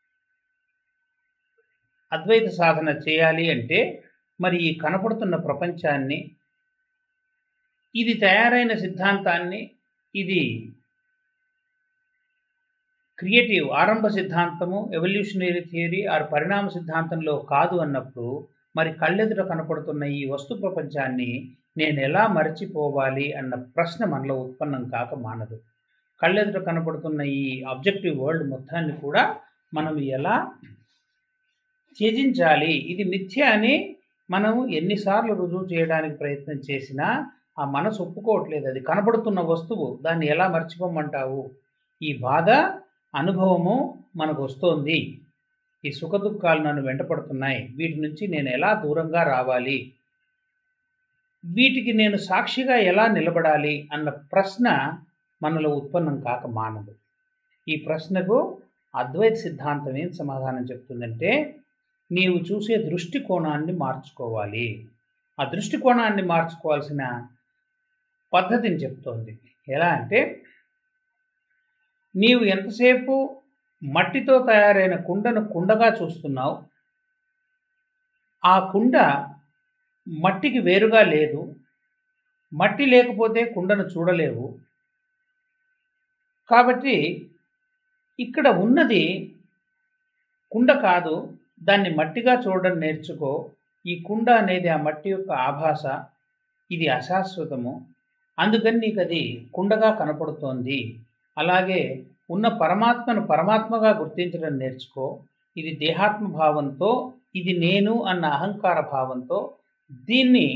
అద్వైత సాధన చేయాలి అంటే మరి ఈ కనపడుతున్న ప్రపంచాన్ని ఇది తయారైన సిద్ధాంతాన్ని ఇది క్రియేటివ్ ఆరంభ సిద్ధాంతము ఎవల్యూషనరీ థియరీ ఆర్ పరిణామ సిద్ధాంతంలో కాదు అన్నప్పుడు మరి కళ్ళెదుట కనపడుతున్న ఈ వస్తు ప్రపంచాన్ని నేను ఎలా మరచిపోవాలి అన్న ప్రశ్న మనలో ఉత్పన్నం కాక మానదు కళ్ళెదుట కనపడుతున్న ఈ ఆబ్జెక్టివ్ వరల్డ్ మొత్తాన్ని కూడా మనం ఎలా త్యజించాలి ఇది మిథ్య అని మనం ఎన్నిసార్లు రుజువు చేయడానికి ప్రయత్నం చేసినా ఆ మనసు ఒప్పుకోవట్లేదు అది కనబడుతున్న వస్తువు దాన్ని ఎలా మర్చిపోమంటావు ఈ బాధ అనుభవము మనకు వస్తోంది ఈ సుఖ దుఃఖాలు నన్ను వెంటపడుతున్నాయి వీటి నుంచి నేను ఎలా దూరంగా రావాలి వీటికి నేను సాక్షిగా ఎలా నిలబడాలి అన్న ప్రశ్న మనలో ఉత్పన్నం కాక మానదు ఈ ప్రశ్నకు అద్వైత సిద్ధాంతం ఏం సమాధానం చెప్తుందంటే నీవు చూసే దృష్టికోణాన్ని మార్చుకోవాలి ఆ దృష్టికోణాన్ని మార్చుకోవాల్సిన పద్ధతిని చెప్తోంది ఎలా అంటే నీవు ఎంతసేపు మట్టితో తయారైన కుండను కుండగా చూస్తున్నావు ఆ కుండ మట్టికి వేరుగా లేదు మట్టి లేకపోతే కుండను చూడలేవు కాబట్టి ఇక్కడ ఉన్నది కుండ కాదు దాన్ని మట్టిగా చూడడం నేర్చుకో ఈ కుండ అనేది ఆ మట్టి యొక్క ఆభాస ఇది అశాశ్వతము అందుకని నీకు అది కుండగా కనపడుతోంది అలాగే ఉన్న పరమాత్మను పరమాత్మగా గుర్తించడం నేర్చుకో ఇది దేహాత్మ భావంతో ఇది నేను అన్న అహంకార భావంతో దీన్ని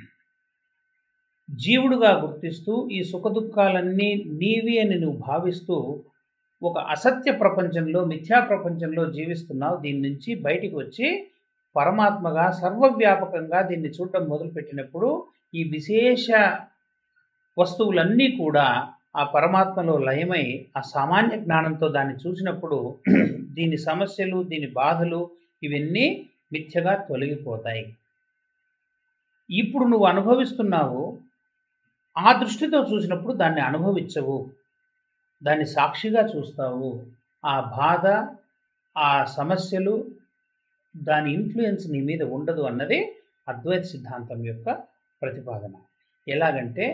జీవుడుగా గుర్తిస్తూ ఈ సుఖదుఖాలన్నీ నీవి అని నువ్వు భావిస్తూ ఒక అసత్య ప్రపంచంలో మిథ్యా ప్రపంచంలో జీవిస్తున్నావు దీని నుంచి బయటికి వచ్చి పరమాత్మగా సర్వవ్యాపకంగా దీన్ని చూడడం మొదలుపెట్టినప్పుడు ఈ విశేష వస్తువులన్నీ కూడా ఆ పరమాత్మలో లయమై ఆ సామాన్య జ్ఞానంతో దాన్ని చూసినప్పుడు దీని సమస్యలు దీని బాధలు ఇవన్నీ మిథ్యగా తొలగిపోతాయి ఇప్పుడు నువ్వు అనుభవిస్తున్నావు ఆ దృష్టితో చూసినప్పుడు దాన్ని అనుభవించవు దాన్ని సాక్షిగా చూస్తావు ఆ బాధ ఆ సమస్యలు దాని ఇన్ఫ్లుయెన్స్ నీ మీద ఉండదు అన్నది అద్వైత సిద్ధాంతం యొక్క ప్రతిపాదన ఎలాగంటే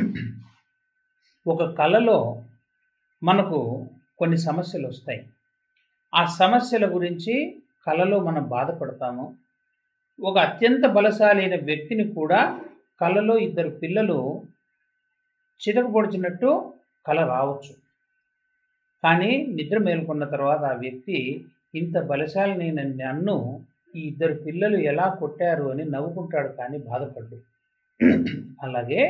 ఒక కళలో మనకు కొన్ని సమస్యలు వస్తాయి ఆ సమస్యల గురించి కళలో మనం బాధపడతాము ఒక అత్యంత బలశాలి అయిన వ్యక్తిని కూడా కళలో ఇద్దరు పిల్లలు చితకపొడిచినట్టు కళ రావచ్చు కానీ నిద్ర మేల్కొన్న తర్వాత ఆ వ్యక్తి ఇంత బలశాలినైన నన్ను ఈ ఇద్దరు పిల్లలు ఎలా కొట్టారు అని నవ్వుకుంటాడు కానీ బాధపడ్డు అలాగే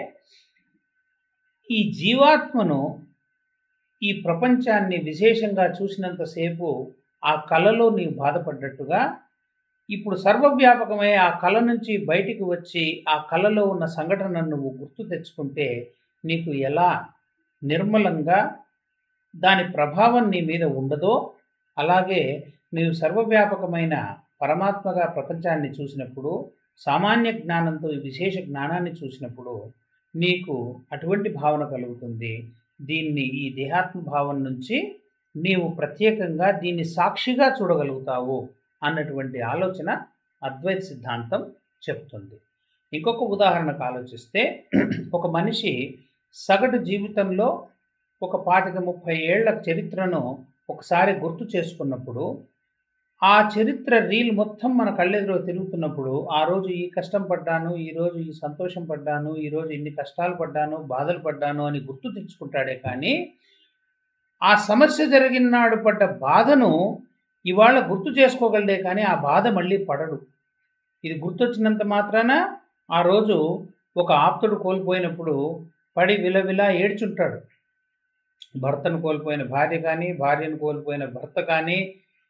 ఈ జీవాత్మను ఈ ప్రపంచాన్ని విశేషంగా చూసినంతసేపు ఆ కళలో నీవు బాధపడ్డట్టుగా ఇప్పుడు సర్వవ్యాపకమై ఆ కళ నుంచి బయటికి వచ్చి ఆ కళలో ఉన్న సంఘటనను నువ్వు గుర్తు తెచ్చుకుంటే నీకు ఎలా నిర్మలంగా దాని ప్రభావం నీ మీద ఉండదో అలాగే నీవు సర్వవ్యాపకమైన పరమాత్మగా ప్రపంచాన్ని చూసినప్పుడు సామాన్య జ్ఞానంతో ఈ విశేష జ్ఞానాన్ని చూసినప్పుడు నీకు అటువంటి భావన కలుగుతుంది దీన్ని ఈ దేహాత్మ భావం నుంచి నీవు ప్రత్యేకంగా దీన్ని సాక్షిగా చూడగలుగుతావు అన్నటువంటి ఆలోచన అద్వైత సిద్ధాంతం చెప్తుంది ఇంకొక ఉదాహరణకు ఆలోచిస్తే ఒక మనిషి సగటు జీవితంలో ఒక పాతిక ముప్పై ఏళ్ల చరిత్రను ఒకసారి గుర్తు చేసుకున్నప్పుడు ఆ చరిత్ర రీల్ మొత్తం మన కళ్ళెదురు తిరుగుతున్నప్పుడు ఆ రోజు ఈ కష్టం పడ్డాను ఈ రోజు ఈ సంతోషం పడ్డాను ఈ రోజు ఇన్ని కష్టాలు పడ్డాను బాధలు పడ్డాను అని గుర్తు తెచ్చుకుంటాడే కానీ ఆ సమస్య జరిగిన నాడు పడ్డ బాధను ఇవాళ గుర్తు చేసుకోగలడే కానీ ఆ బాధ మళ్ళీ పడడు ఇది గుర్తొచ్చినంత మాత్రాన ఆ రోజు ఒక ఆప్తుడు కోల్పోయినప్పుడు పడి విలవిలా ఏడ్చుంటాడు భర్తను కోల్పోయిన భార్య కానీ భార్యను కోల్పోయిన భర్త కానీ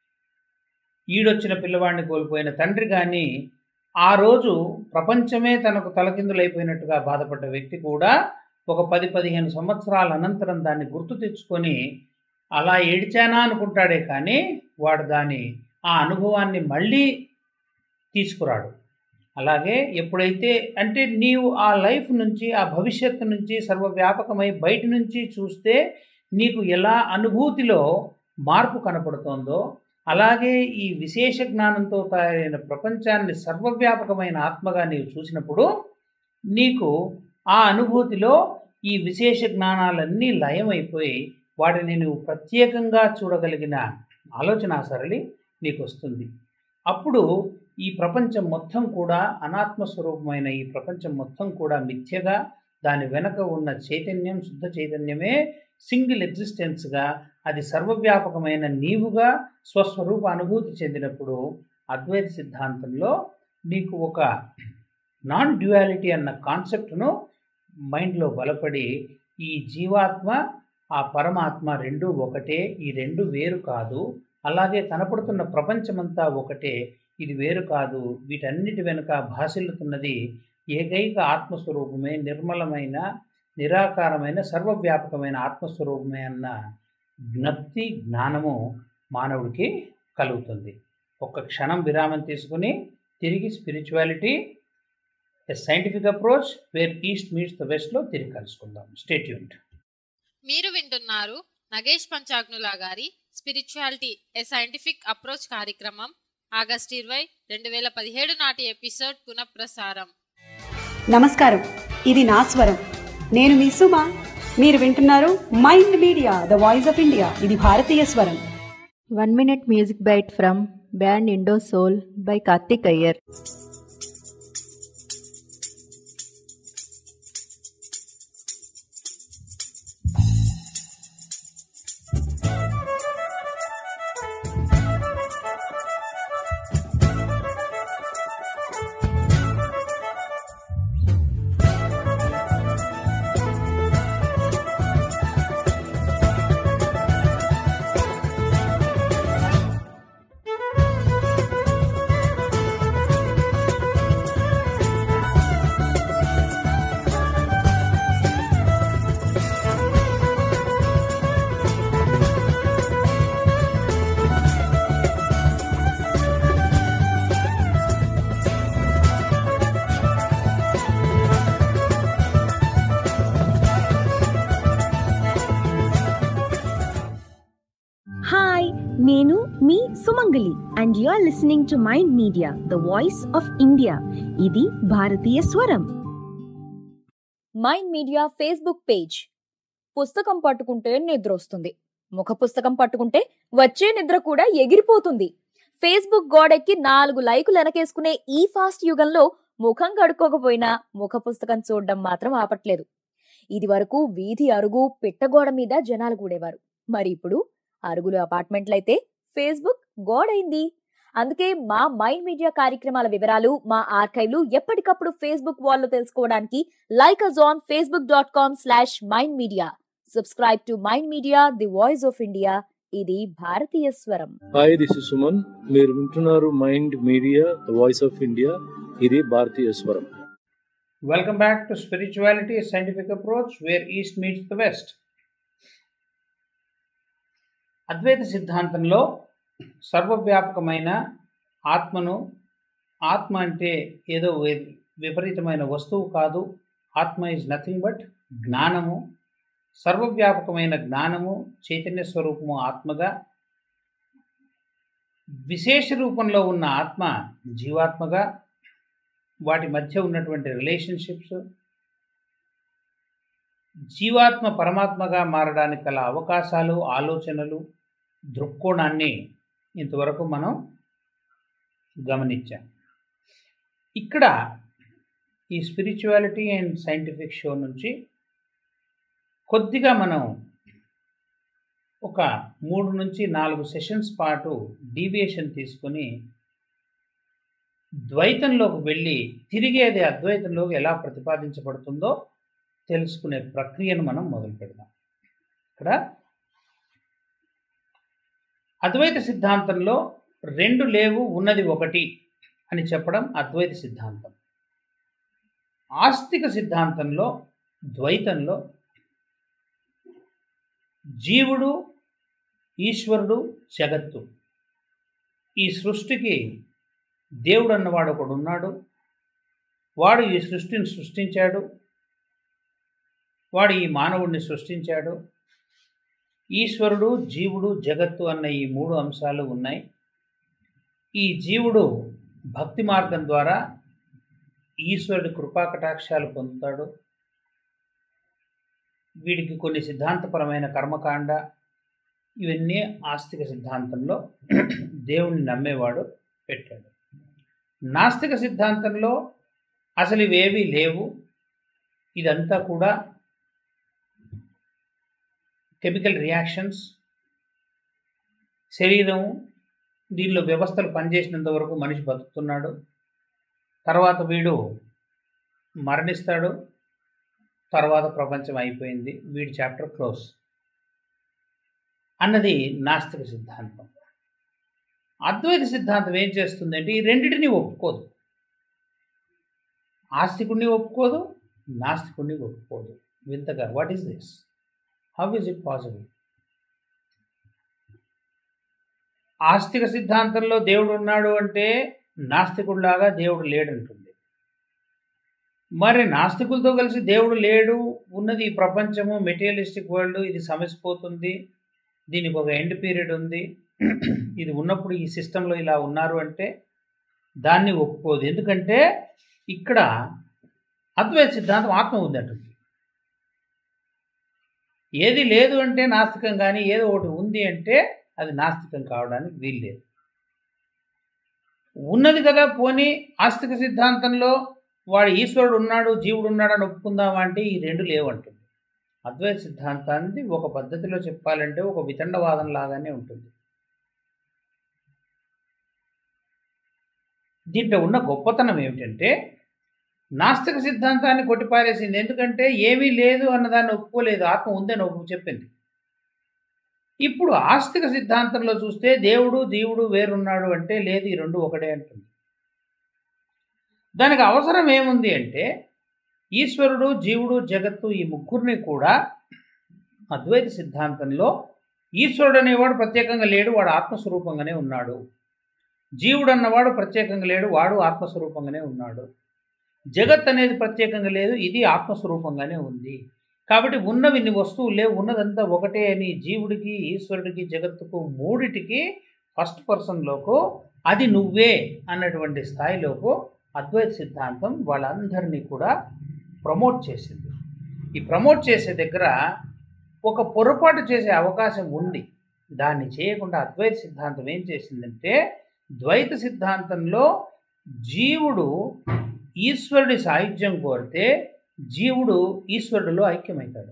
ఈడొచ్చిన పిల్లవాడిని కోల్పోయిన తండ్రి కానీ ఆ రోజు ప్రపంచమే తనకు తలకిందులైపోయినట్టుగా బాధపడ్డ వ్యక్తి కూడా ఒక పది పదిహేను సంవత్సరాల అనంతరం దాన్ని గుర్తు తెచ్చుకొని అలా ఏడిచానా అనుకుంటాడే కానీ వాడు దాని ఆ అనుభవాన్ని మళ్ళీ తీసుకురాడు అలాగే ఎప్పుడైతే అంటే నీవు ఆ లైఫ్ నుంచి ఆ భవిష్యత్తు నుంచి సర్వవ్యాపకమై బయట నుంచి చూస్తే నీకు ఎలా అనుభూతిలో మార్పు కనపడుతోందో అలాగే ఈ విశేష జ్ఞానంతో తయారైన ప్రపంచాన్ని సర్వవ్యాపకమైన ఆత్మగా నీవు చూసినప్పుడు నీకు ఆ అనుభూతిలో ఈ విశేష జ్ఞానాలన్నీ లయమైపోయి వాటిని నువ్వు ప్రత్యేకంగా చూడగలిగిన ఆలోచన సరళి నీకు వస్తుంది అప్పుడు ఈ ప్రపంచం మొత్తం కూడా అనాత్మ స్వరూపమైన ఈ ప్రపంచం మొత్తం కూడా మిథ్యగా దాని వెనక ఉన్న చైతన్యం శుద్ధ చైతన్యమే సింగిల్ ఎగ్జిస్టెన్స్గా అది సర్వవ్యాపకమైన నీవుగా స్వస్వరూప అనుభూతి చెందినప్పుడు అద్వైత సిద్ధాంతంలో నీకు ఒక నాన్ డ్యుయాలిటీ అన్న కాన్సెప్ట్ను మైండ్లో బలపడి ఈ జీవాత్మ ఆ పరమాత్మ రెండు ఒకటే ఈ రెండు వేరు కాదు అలాగే కనపడుతున్న ప్రపంచమంతా ఒకటే ఇది వేరు కాదు వీటన్నిటి వెనుక భాసిల్లుతున్నది ఏకైక ఆత్మస్వరూపమే నిర్మలమైన నిరాకారమైన సర్వవ్యాపకమైన ఆత్మస్వరూపమే అన్న జ్ఞప్తి జ్ఞానము మానవుడికి కలుగుతుంది ఒక్క క్షణం విరామం తీసుకుని తిరిగి spirituality a scientific approach where east meets the వెస్ట్లో తిరిగి కలుసుకుందాం స్టేట్యూంట్ మీరు వింటున్నారు నగేష్ పంచాగ్నుల గారి స్పిరిచువాలిటీ ఎ సైంటిఫిక్ అప్రోచ్ కార్యక్రమం ఆగస్ట్ ఇరవై రెండు వేల పదిహేడు నాటి ఎపిసోడ్ పునఃప్రసారం నమస్కారం ఇది నా స్వరం నేను మీ సుమ మీరు వింటున్నారు mind media the voice of India ఇది భారతీయ స్వరం one minute music bite from band Indo soul by Karthik Iyer hi నేను మీ Sumangali and you are listening to mind media the voice of India ఇది భారతీయ స్వరం మైండ్ మీడియా ఫేస్బుక్ పేజ్ పుస్తకం పట్టుకుంటే నిద్ర వస్తుంది ముఖ పుస్తకం పట్టుకుంటే వచ్చే నిద్ర కూడా ఎగిరిపోతుంది ఫేస్బుక్ గోడెక్కి నాలుగు లైకులు వెనకేసుకునే ఈ ఫాస్ట్ యుగంలో ముఖం కడుక్కోకపోయినా ముఖ పుస్తకం చూడడం మాత్రం ఆపట్లేదు ఇది వరకు వీధి అరుగు పిట్టగోడ మీద జనాలు కూడేవారు మరి ఇప్పుడు అరుగులు అపార్ట్మెంట్లయితే ఫేస్బుక్ గోడైంది అందుకే మా మైండ్ మీడియా కార్యక్రమాల వివరాలు మా ఆర్కైవ్లు ఎప్పటికప్పుడు ఫేస్బుక్ వాల్లో తెలుసుకోవడానికి like us on Facebook dot com slash Mind Media subscribe to mind media the voice of India ఇది భారతీయ స్వరం హాయ్ దిస్ ఇస్ సుమన్ మీరు వింటున్నారు mind media the voice of India ఇది భారతీయ స్వరం welcome back to spirituality scientific approach where east meets the west Advaita సిద్ధాంతంలో సర్వవ్యాపకమైన ఆత్మను ఆత్మ అంటే ఏదో వి- విపరీతమైన వస్తువు కాదు ఆత్మ ఈజ్ నథింగ్ బట్ జ్ఞానము సర్వవ్యాపకమైన జ్ఞానము చైతన్య స్వరూపము ఆత్మగా విశేష రూపంలో ఉన్న ఆత్మ జీవాత్మగా వాటి మధ్య ఉన్నటువంటి రిలేషన్షిప్స్ జీవాత్మ పరమాత్మగా మారడానికి గల అవకాశాలు ఆలోచనలు దృక్కోణాన్ని ఇంతవరకు మనం గమనించాం ఇక్కడ ఈ స్పిరిచువాలిటీ అండ్ సైంటిఫిక్ షో నుంచి కొద్దిగా మనం ఒక మూడు నుంచి నాలుగు సెషన్స్ పాటు డీవియేషన్ తీసుకొని ద్వైతంలోకి వెళ్ళి తిరిగి అది అద్వైతంలోకి ఎలా ప్రతిపాదించబడుతుందో తెలుసుకునే ప్రక్రియను మనం మొదలు పెడదాం ఇక్కడ అద్వైత సిద్ధాంతంలో రెండు లేవు ఉన్నది ఒకటి అని చెప్పడం అద్వైత సిద్ధాంతం ఆస్తిక సిద్ధాంతంలో ద్వైతంలో జీవుడు ఈశ్వరుడు జగత్తు ఈ సృష్టికి దేవుడు అన్నవాడు ఒకడు ఉన్నాడు వాడు ఈ సృష్టిని సృష్టించాడు వాడు ఈ మానవుడిని సృష్టించాడు ఈశ్వరుడు జీవుడు జగత్తు అన్న ఈ మూడు అంశాలు ఉన్నాయి ఈ జీవుడు భక్తి మార్గం ద్వారా ఈశ్వరుడి కృపాకటాక్షాలు పొందుతాడు వీడికి కొన్ని సిద్ధాంతపరమైన కర్మకాండ ఇవన్నీ ఆస్తిక సిద్ధాంతంలో దేవుణ్ణి నమ్మేవాడు పెట్టాడు నాస్తిక సిద్ధాంతంలో అసలు ఇవేవీ లేవు ఇదంతా కూడా కెమికల్ రియాక్షన్స్ శరీరం దీనిలో వ్యవస్థలు పనిచేసినంత వరకు మనిషి బతుకుతున్నాడు తర్వాత వీడు మరణిస్తాడు తర్వాత ప్రపంచం అయిపోయింది వీడి చాప్టర్ క్లోజ్ అన్నది నాస్తిక సిద్ధాంతం అద్వైత సిద్ధాంతం ఏం చేస్తుందంటే ఈ రెండిటిని ఒప్పుకోదు ఆస్తికుడిని ఒప్పుకోదు నాస్తికుడిని ఒప్పుకోదు వింతగా what is this how is it possible ఆస్తిక సిద్ధాంతంలో దేవుడు ఉన్నాడు అంటే నాస్తికుడిలాగా దేవుడు లేడంటుంది మరి నాస్తికులతో కలిసి దేవుడు లేడు ఉన్నది ఈ ప్రపంచము మెటీరియలిస్టిక్ వరల్డ్ ఇది సమసిపోతుంది దీనికి ఒక ఎండ్ పీరియడ్ ఉంది ఇది ఉన్నప్పుడు ఈ సిస్టంలో ఇలా ఉన్నారు అంటే దాన్ని ఒప్పుకోదు ఎందుకంటే ఇక్కడ అద్వైత సిద్ధాంతం ఆత్మ ఉంది అంటుంది ఏది లేదు అంటే నాస్తికం కానీ ఏదో ఒకటి ఉంది అంటే అది నాస్తికం కావడానికి వీలు లేదు ఉన్నది కదా పోనీ ఆస్తిక సిద్ధాంతంలో వాడు ఈశ్వరుడు ఉన్నాడు జీవుడు ఉన్నాడు అని ఒప్పుకుందామా అంటే ఈ రెండు లేవంటుంది అద్వైత సిద్ధాంతాన్ని ఒక పద్ధతిలో చెప్పాలంటే ఒక వితండవాదం లాగానే ఉంటుంది దీంట్లో ఉన్న గొప్పతనం ఏమిటంటే నాస్తిక సిద్ధాంతాన్ని కొట్టిపారేసింది ఎందుకంటే ఏమీ లేదు అన్నదాన్ని ఒప్పుకోలేదు ఆత్మ ఉందని ఒప్పు చెప్పింది ఇప్పుడు ఆస్తిక సిద్ధాంతంలో చూస్తే దేవుడు జీవుడు వేరున్నాడు అంటే లేదు ఈ రెండు ఒకటే అంటుంది దానికి అవసరం ఏముంది అంటే ఈశ్వరుడు జీవుడు జగత్తు ఈ ముగ్గురిని కూడా అద్వైత సిద్ధాంతంలో ఈశ్వరుడు అనేవాడు ప్రత్యేకంగా లేడు వాడు ఆత్మస్వరూపంగానే ఉన్నాడు జీవుడు అన్నవాడు ప్రత్యేకంగా లేడు వాడు ఆత్మస్వరూపంగానే ఉన్నాడు జగత్ అనేది ప్రత్యేకంగా లేదు ఇది ఆత్మస్వరూపంగానే ఉంది కాబట్టి ఉన్నవి ఇన్ని వస్తువులు లేవు ఉన్నదంతా ఒకటే అని జీవుడికి ఈశ్వరుడికి జగత్తుకు మూడిటికి ఫస్ట్ పర్సన్లోకు అది నువ్వే అన్నటువంటి స్థాయిలోకు అద్వైత సిద్ధాంతం వాళ్ళందరినీ కూడా ప్రమోట్ చేసింది ఈ ప్రమోట్ చేసే దగ్గర ఒక పొరపాటు చేసే అవకాశం ఉంది దాన్ని చేయకుండా అద్వైత సిద్ధాంతం ఏం చేసిందంటే ద్వైత సిద్ధాంతంలో జీవుడు ఈశ్వరుడి సాయుధ్యం కోరితే జీవుడు ఈశ్వరుడిలో ఐక్యమవుతాడు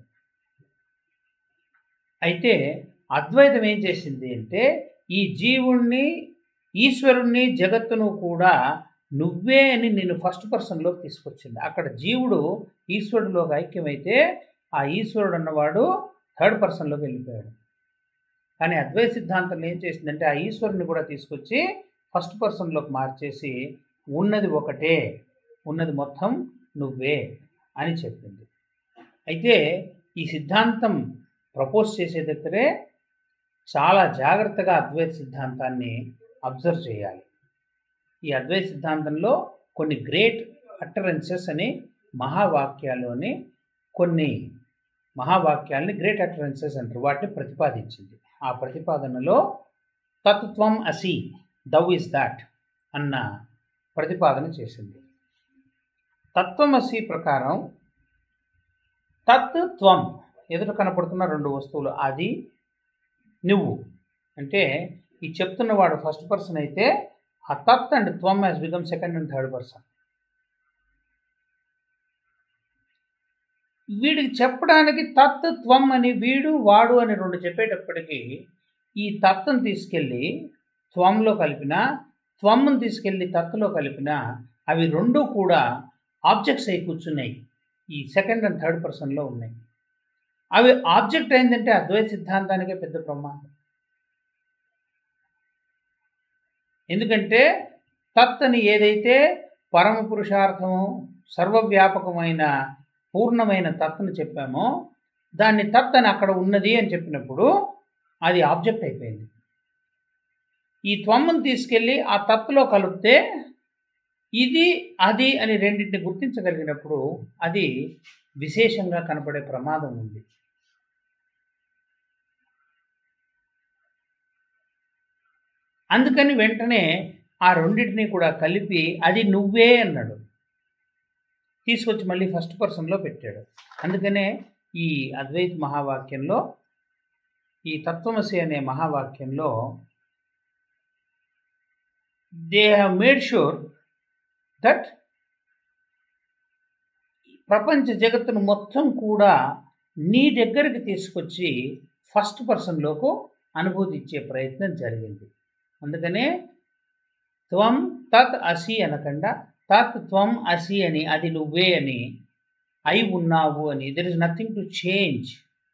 అయితే అద్వైతం ఏం చేసింది అంటే ఈ జీవుణ్ణి ఈశ్వరుణ్ణి జగత్తును కూడా నువ్వే అని నేను ఫస్ట్ పర్సన్లోకి తీసుకొచ్చింది అక్కడ జీవుడు ఈశ్వరుడిలోకి ఐక్యమైతే ఆ ఈశ్వరుడు అన్నవాడు థర్డ్ పర్సన్లోకి వెళ్ళిపోయాడు కానీ అద్వైత సిద్ధాంతం ఏం చేసిందంటే ఆ ఈశ్వరుని కూడా తీసుకొచ్చి ఫస్ట్ పర్సన్లోకి మార్చేసి ఉన్నది ఒకటే ఉన్నది మొత్తం నువ్వే అని చెప్పింది అయితే ఈ సిద్ధాంతం ప్రపోజ్ చేసే దగ్గరే చాలా జాగ్రత్తగా అద్వైత సిద్ధాంతాన్ని అబ్జర్వ్ చేయాలి ఈ అద్వైత సిద్ధాంతంలో కొన్ని గ్రేట్ అటరెన్సెస్ అని మహావాక్యాల్లోని కొన్ని మహావాక్యాలని గ్రేట్ అటరెన్సెస్ అంటారు వాటిని ప్రతిపాదించింది ఆ ప్రతిపాదనలో తత్వం అసి దౌ ఇస్ దాట్ అన్న ప్రతిపాదన చేసింది తత్వమసి ప్రకారం తత్ త్వం ఎదుట కనపడుతున్న రెండు వస్తువులు అది నువ్వు అంటే ఈ చెప్తున్నవాడు ఫస్ట్ పర్సన్ అయితే ఆ తత్ అండ్ త్వం has become second and third person వీడికి చెప్పడానికి తత్ త్వం అని వీడు వాడు అని రెండు చెప్పేటప్పటికి ఈ తత్తును తీసుకెళ్ళి త్వంలో కలిపిన త్వమ్ను తీసుకెళ్ళి తత్తులో కలిపిన అవి రెండు కూడా ఆబ్జెక్ట్స్ అయి కూర్చున్నాయి ఈ సెకండ్ అండ్ థర్డ్ పర్సన్లో ఉన్నాయి అవి ఆబ్జెక్ట్ అయిందంటే అద్వైత సిద్ధాంతానికే పెద్ద ప్రమాదం ఎందుకంటే తత్ అని ఏదైతే పరమ పురుషార్థము సర్వవ్యాపకమైన పూర్ణమైన తత్తును చెప్పామో దాన్ని తత్ అని అక్కడ ఉన్నది అని చెప్పినప్పుడు అది ఆబ్జెక్ట్ అయిపోయింది ఈ త్వమ్మును తీసుకెళ్ళి ఆ తత్తులో కలిపితే ఇది అది అని రెండింటిని గుర్తించగలిగినప్పుడు అది విశేషంగా కనపడే ప్రమాదం ఉంది అందుకని వెంటనే ఆ రెండింటిని కూడా కలిపి అది నువ్వే అన్నాడు తీసుకొచ్చి మళ్ళీ ఫస్ట్ పర్సన్లో పెట్టాడు అందుకనే ఈ అద్వైత మహావాక్యంలో ఈ తత్వమసి అనే మహావాక్యంలో they have made sure that ప్రపంచ జగత్తును మొత్తం కూడా నీ దగ్గరికి తీసుకొచ్చి ఫస్ట్ పర్సన్లోకి అనుభూతి ఇచ్చే ప్రయత్నం జరిగింది అందుకనే త్వం తత్ అసి అనకుండా తత్ త్వం అసి అని అది నువ్వే అని అయి ఉన్నావు అని there is nothing to change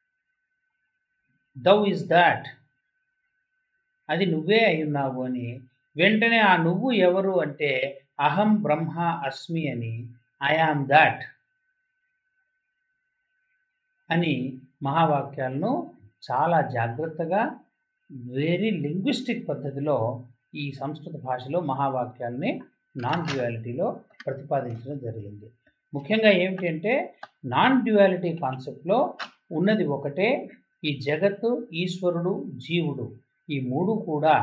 thou is that అది నువ్వే అయి ఉన్నావు అని వెంటనే ఆ నువ్వు ఎవరు అంటే అహం బ్రహ్మ అస్మి అని ఐ ఆమ్ దాట్ అని మహావాక్యాలను చాలా జాగ్రత్తగా వెరీ లింగ్విస్టిక్ పద్ధతిలో ఈ సంస్కృత భాషలో మహావాక్యాల్ని నాన్ డ్యువాలిటీలో ప్రతిపాదించడం జరిగింది ముఖ్యంగా ఏమిటి అంటే నాన్ డ్యువాలిటీ కాన్సెప్ట్లో ఉన్నది ఒకటే ఈ జగత్తు ఈశ్వరుడు జీవుడు ఈ మూడు కూడా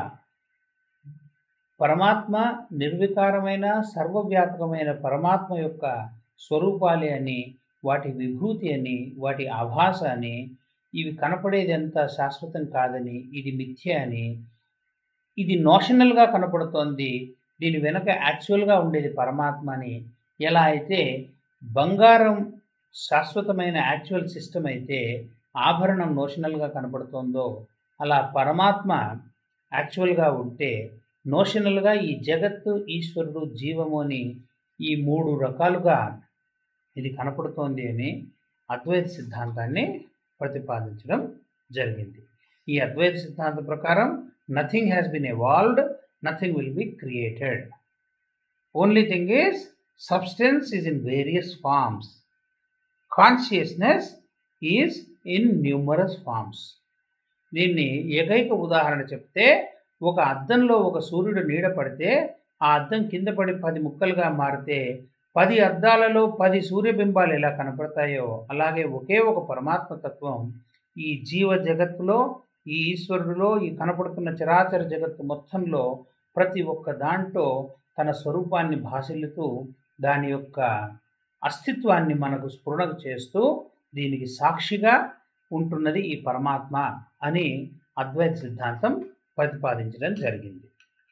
పరమాత్మ నిర్వికారమైన సర్వవ్యాపకమైన పరమాత్మ యొక్క స్వరూపాలే అని వాటి విభూతి అని వాటి ఆభాస అని ఇవి కనపడేది ఎంత శాశ్వతం కాదని ఇది మిథ్య అని ఇది నోషనల్గా కనపడుతోంది దీని వెనక యాక్చువల్గా ఉండేది పరమాత్మ అని ఎలా అయితే బంగారం శాశ్వతమైన యాక్చువల్ సిస్టమ్ అయితే ఆభరణం నోషనల్గా కనపడుతోందో అలా పరమాత్మ యాక్చువల్గా ఉంటే నోషనల్గా ఈ జగత్తు ఈశ్వరుడు జీవము అని ఈ మూడు రకాలుగా ఇది కనపడుతోంది అని అద్వైత సిద్ధాంతాన్ని ప్రతిపాదించడం జరిగింది ఈ అద్వైత సిద్ధాంతం ప్రకారం nothing has been evolved nothing will be created only thing is substance is in various forms consciousness is in numerous forms దీన్ని ఏకైక ఉదాహరణ చెప్తే ఒక అద్దంలో ఒక సూర్యుడు నీడ పడితే ఆ అద్దం కింద పడి పది ముక్కలుగా మారితే పది అద్దాలలో పది సూర్యబింబాలు ఎలా కనపడతాయో అలాగే ఒకే ఒక పరమాత్మ తత్వం ఈ జీవ జగత్తులో ఈ ఈశ్వరుడిలో ఈ కనపడుతున్న చరాచర జగత్తు మొత్తంలో ప్రతి ఒక్క దాంట్లో తన స్వరూపాన్ని భాషిల్లుతూ దాని యొక్క అస్తిత్వాన్ని మనకు స్ఫురణకు చేస్తూ దీనికి సాక్షిగా ఉంటున్నది ఈ పరమాత్మ అని అద్వైత సిద్ధాంతం ప్రతిపాదించడం జరిగింది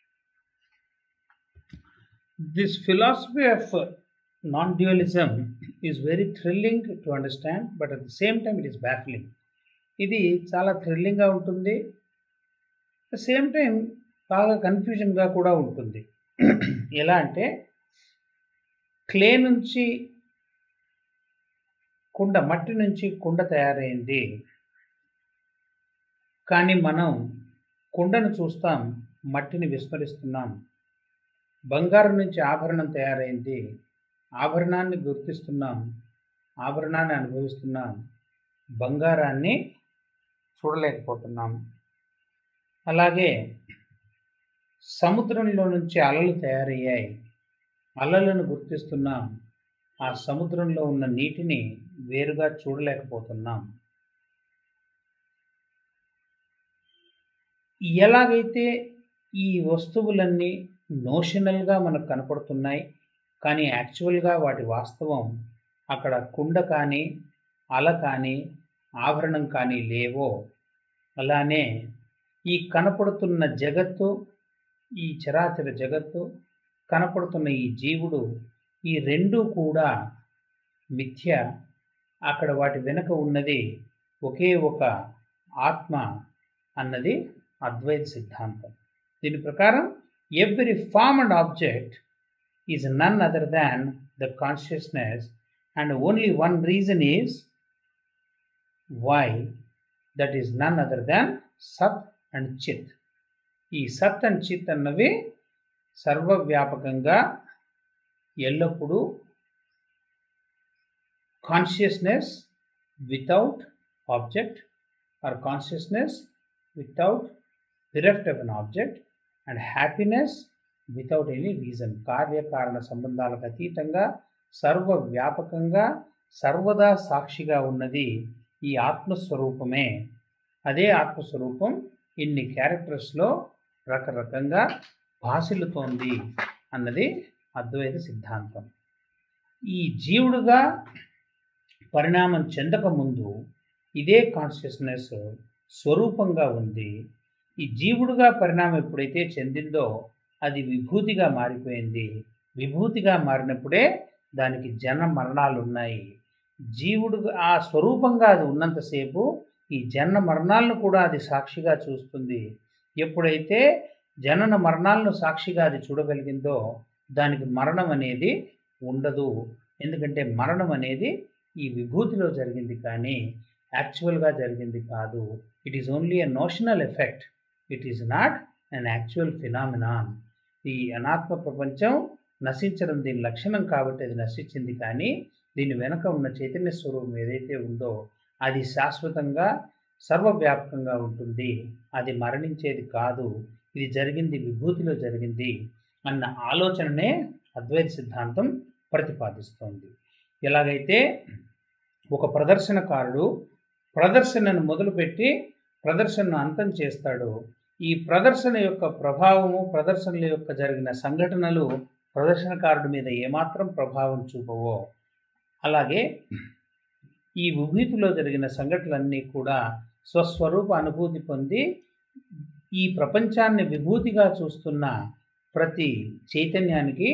this philosophy of non dualism is very thrilling to understand but at the same time it is baffling ఇది చాలా థ్రిల్లింగ్గా ఉంటుంది అట్ ద సేమ్ టైం బాగా కన్ఫ్యూజన్గా కూడా ఉంటుంది ఎలా అంటే క్లే నుంచి కుండ మట్టి నుంచి కుండ తయారైంది కానీ మనం కుండను చూస్తాం మట్టిని విస్మరిస్తున్నాం బంగారం నుంచి ఆభరణం తయారైంది ఆభరణాన్ని గుర్తిస్తున్నాం ఆభరణాన్ని అనుభవిస్తున్నాం బంగారాన్ని చూడలేకపోతున్నాం అలాగే సముద్రంలో నుంచి అలలు తయారయ్యాయి అలలను గుర్తిస్తున్నాం ఆ సముద్రంలో ఉన్న నీటిని వేరుగా చూడలేకపోతున్నాం ఎలాగైతే ఈ వస్తువులన్నీ నోషనల్గా మనకు కనపడుతున్నాయి కానీ యాక్చువల్గా వాటి వాస్తవం అక్కడ కుండ కానీ అల కానీ ఆభరణం కానీ లేవో అలానే ఈ కనపడుతున్న జగత్తు ఈ చరాచర జగత్తు కనపడుతున్న ఈ జీవుడు ఈ రెండు కూడా మిథ్య అక్కడ వాటి వెనుక ఉన్నది ఒకే ఒక ఆత్మ అన్నది అద్వైత సిద్ధాంతం దీని ప్రకారం every form and object is none other than the consciousness and only one reason is why that is none other than సత్ అండ్ చిత్ ఈ సత్ అండ్ చిత్ అన్నవి సర్వవ్యాపకంగా ఎల్లప్పుడూ consciousness without object or consciousness without bereft of an object and happiness without any reason కార్యకారణ సంబంధాలకు అతీతంగా సర్వవ్యాపకంగా సర్వదా సాక్షిగా ఉన్నది ఈ ఆత్మస్వరూపమే అదే ఆత్మస్వరూపం ఇన్ని క్యారెక్టర్స్లో రకరకంగా భాషలుతోంది అన్నది అద్వైత సిద్ధాంతం ఈ జీవుడుగా పరిణామం చెందకముందు ఇదే కాన్షియస్నెస్ స్వరూపంగా ఉంది ఈ జీవుడుగా పరిణామం ఎప్పుడైతే చెందిందో అది విభూతిగా మారిపోయింది విభూతిగా మారినప్పుడే దానికి జన మరణాలు ఉన్నాయి జీవుడు ఆ స్వరూపంగా అది ఉన్నంతసేపు ఈ జన్మ మరణాలను కూడా అది సాక్షిగా చూస్తుంది ఎప్పుడైతే జనన మరణాలను సాక్షిగా అది చూడగలిగిందో దానికి మరణం అనేది ఉండదు ఎందుకంటే మరణం అనేది ఈ విభూతిలో జరిగింది కానీ యాక్చువల్గా జరిగింది కాదు it is only a notional effect it is not an actual phenomenon ఈ అనాత్మ ప్రపంచం నశించడం దీని లక్షణం కాబట్టి అది నశించింది కానీ దీని వెనక ఉన్న చైతన్య స్వరూపం ఏదైతే ఉందో అది శాశ్వతంగా సర్వవ్యాపకంగా ఉంటుంది అది మరణించేది కాదు ఇది జరిగింది విభూతిలో జరిగింది అన్న ఆలోచననే అద్వైత సిద్ధాంతం ప్రతిపాదిస్తోంది ఎలాగైతే ఒక ప్రదర్శనకారుడు ప్రదర్శనను మొదలుపెట్టి ప్రదర్శనను అంతం చేస్తాడు ఈ ప్రదర్శన యొక్క ప్రభావము ప్రదర్శనల యొక్క జరిగిన సంఘటనలు ప్రదర్శనకారుడి మీద ఏమాత్రం ప్రభావం చూపవో అలాగే ఈ విభూతిలో జరిగిన సంఘటనలన్నీ కూడా స్వస్వరూప అనుభూతి పొంది ఈ ప్రపంచాన్ని విభూతిగా చూస్తున్న ప్రతి చైతన్యానికి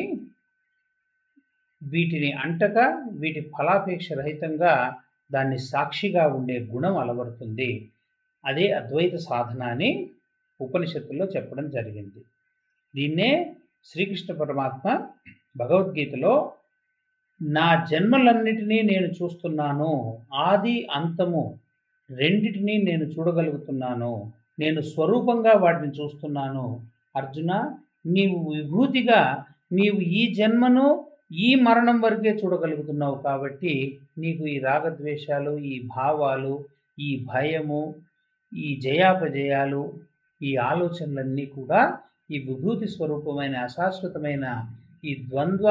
వీటిని అంటక వీటి ఫలాపేక్ష రహితంగా దాన్ని సాక్షిగా ఉండే గుణం అలవడుతుంది అదే అద్వైత సాధన అని ఉపనిషత్తుల్లో చెప్పడం జరిగింది దీన్నే శ్రీకృష్ణ పరమాత్మ భగవద్గీతలో నా జన్మలన్నిటినీ నేను చూస్తున్నాను ఆది అంతము రెండిటినీ నేను చూడగలుగుతున్నాను నేను స్వరూపంగా వాటిని చూస్తున్నాను అర్జున నీవు విభూతిగా నీవు ఈ జన్మను ఈ మరణం వరకే చూడగలుగుతున్నావు కాబట్టి నీకు ఈ రాగద్వేషాలు ఈ భావాలు ఈ భయము ఈ జయాపజయాలు ఈ ఆలోచనలన్నీ కూడా ఈ విభూతి స్వరూపమైన అశాశ్వతమైన ఈ ద్వంద్వ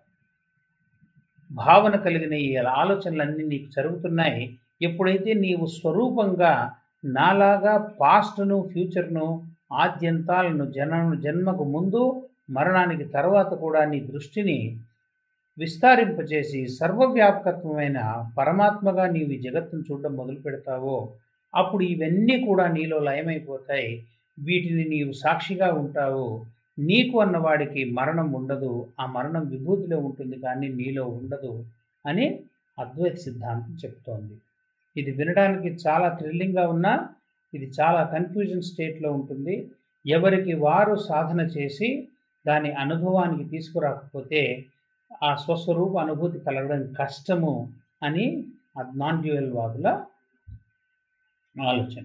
భావన కలిగిన ఈ ఆలోచనలన్నీ నీకు జరుగుతున్నాయి ఎప్పుడైతే నీవు స్వరూపంగా నాలాగా పాస్ట్ను ఫ్యూచర్ను ఆద్యంతాలను జన జన్మకు ముందు మరణానికి తర్వాత కూడా నీ దృష్టిని విస్తారింపచేసి సర్వవ్యాపకత్వమైన పరమాత్మగా నీవు ఈ జగత్తును చూడడం మొదలు పెడతావో అప్పుడు ఇవన్నీ కూడా నీలో లయమైపోతాయి వీటిని నీవు సాక్షిగా ఉంటావు నీకు అన్నవాడికి మరణం ఉండదు ఆ మరణం విభూతిలో ఉంటుంది కానీ నీలో ఉండదు అని అద్వైత సిద్ధాంతం చెప్తోంది ఇది వినడానికి చాలా థ్రిల్లింగ్గా ఉన్నా ఇది చాలా కన్ఫ్యూజన్ స్టేట్లో ఉంటుంది ఎవరికి వారు సాధన చేసి దాని అనుభవానికి తీసుకురాకపోతే ఆ స్వస్వరూప అనుభూతి కలగడం కష్టము అని నాన్ డ్యూయల్ వాదుల ఆలోచన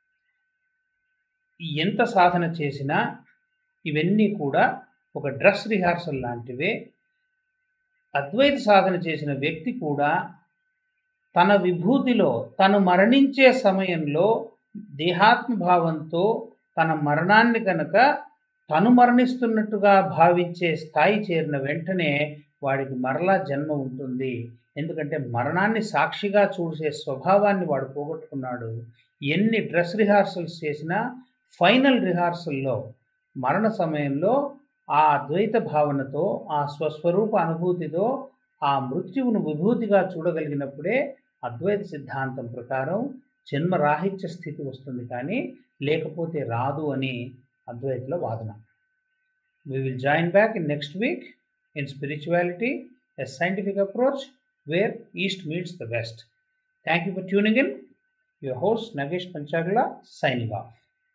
ఎంత సాధన చేసినా ఇవన్నీ కూడా ఒక డ్రెస్ రిహార్సల్ లాంటివే అద్వైత సాధన చేసిన వ్యక్తి కూడా తన విభూతిలో తను మరణించే సమయంలో దేహాత్మభావంతో తన మరణాన్ని కనుక తను మరణిస్తున్నట్టుగా భావించే స్థాయి చేరిన వెంటనే వాడికి మరలా జన్మ ఉంటుంది ఎందుకంటే మరణాన్ని సాక్షిగా చూసే స్వభావాన్ని వాడు పోగొట్టుకున్నాడు ఎన్ని డ్రెస్ రిహార్సల్స్ చేసినా ఫైనల్ రిహార్సల్లో మరణ సమయంలో ఆ అద్వైత భావనతో ఆ స్వస్వరూప అనుభూతితో ఆ మృత్యువును విభూతిగా చూడగలిగినప్పుడే అద్వైత సిద్ధాంతం ప్రకారం జన్మరాహిత్య స్థితి వస్తుంది కానీ లేకపోతే రాదు అని అద్వైతుల వాదన We will join back in next week in spirituality, a scientific approach where East meets the West. Thank you for tuning in. Your host Nagesh Panchagla signing off.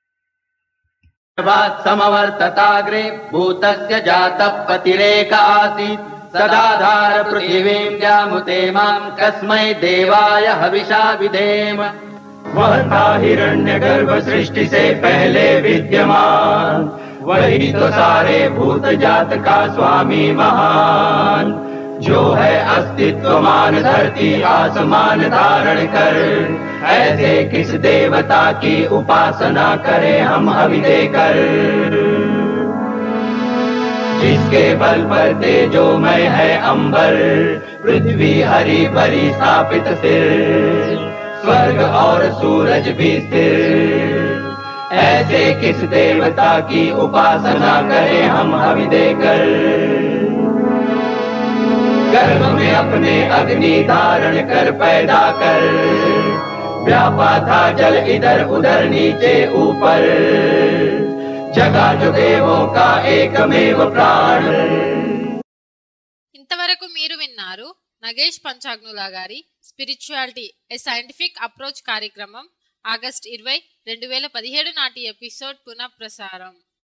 समवर्तताग्रे भूतस्य जातः पतिरेक आसीत् सदाधार पृथिवीं व्यामुते मां कस्मै देवाय हविषा विधेम वह था हिरण्य गर्भ सृष्टि से पहले विद्यमान वही तो सारे भूत जात का स्वामी महान जो है अस्तित्वमान धरती आसमान धारण कर ऐसे किस देवता की उपासना करें हम हवि देकर जिसके बल पर तेजोमय है अंबर पृथ्वी हरी भरी स्थापित सिर स्वर्ग और सूरज भी स्थिर ऐसे किस देवता की उपासना करें हम हवि देकर गर्भ में अपने अग्नि धारण कर पैदा कर व्यापा था जल इधर उधर नीचे ऊपर जगा जो देवों का एकमेव प्राण ఇంతవరకు మీరు విన్నారు నగేష్ పంచాగ్నులా గారి స్పిరిచువాలిటీ ఏ సైంటిఫిక్ అప్రోచ్ కార్యక్రమం ఆగస్ట్ ఇరవై రెండు వేల పదిహేడు నాటి ఎపిసోడ్ పునఃప్రసారం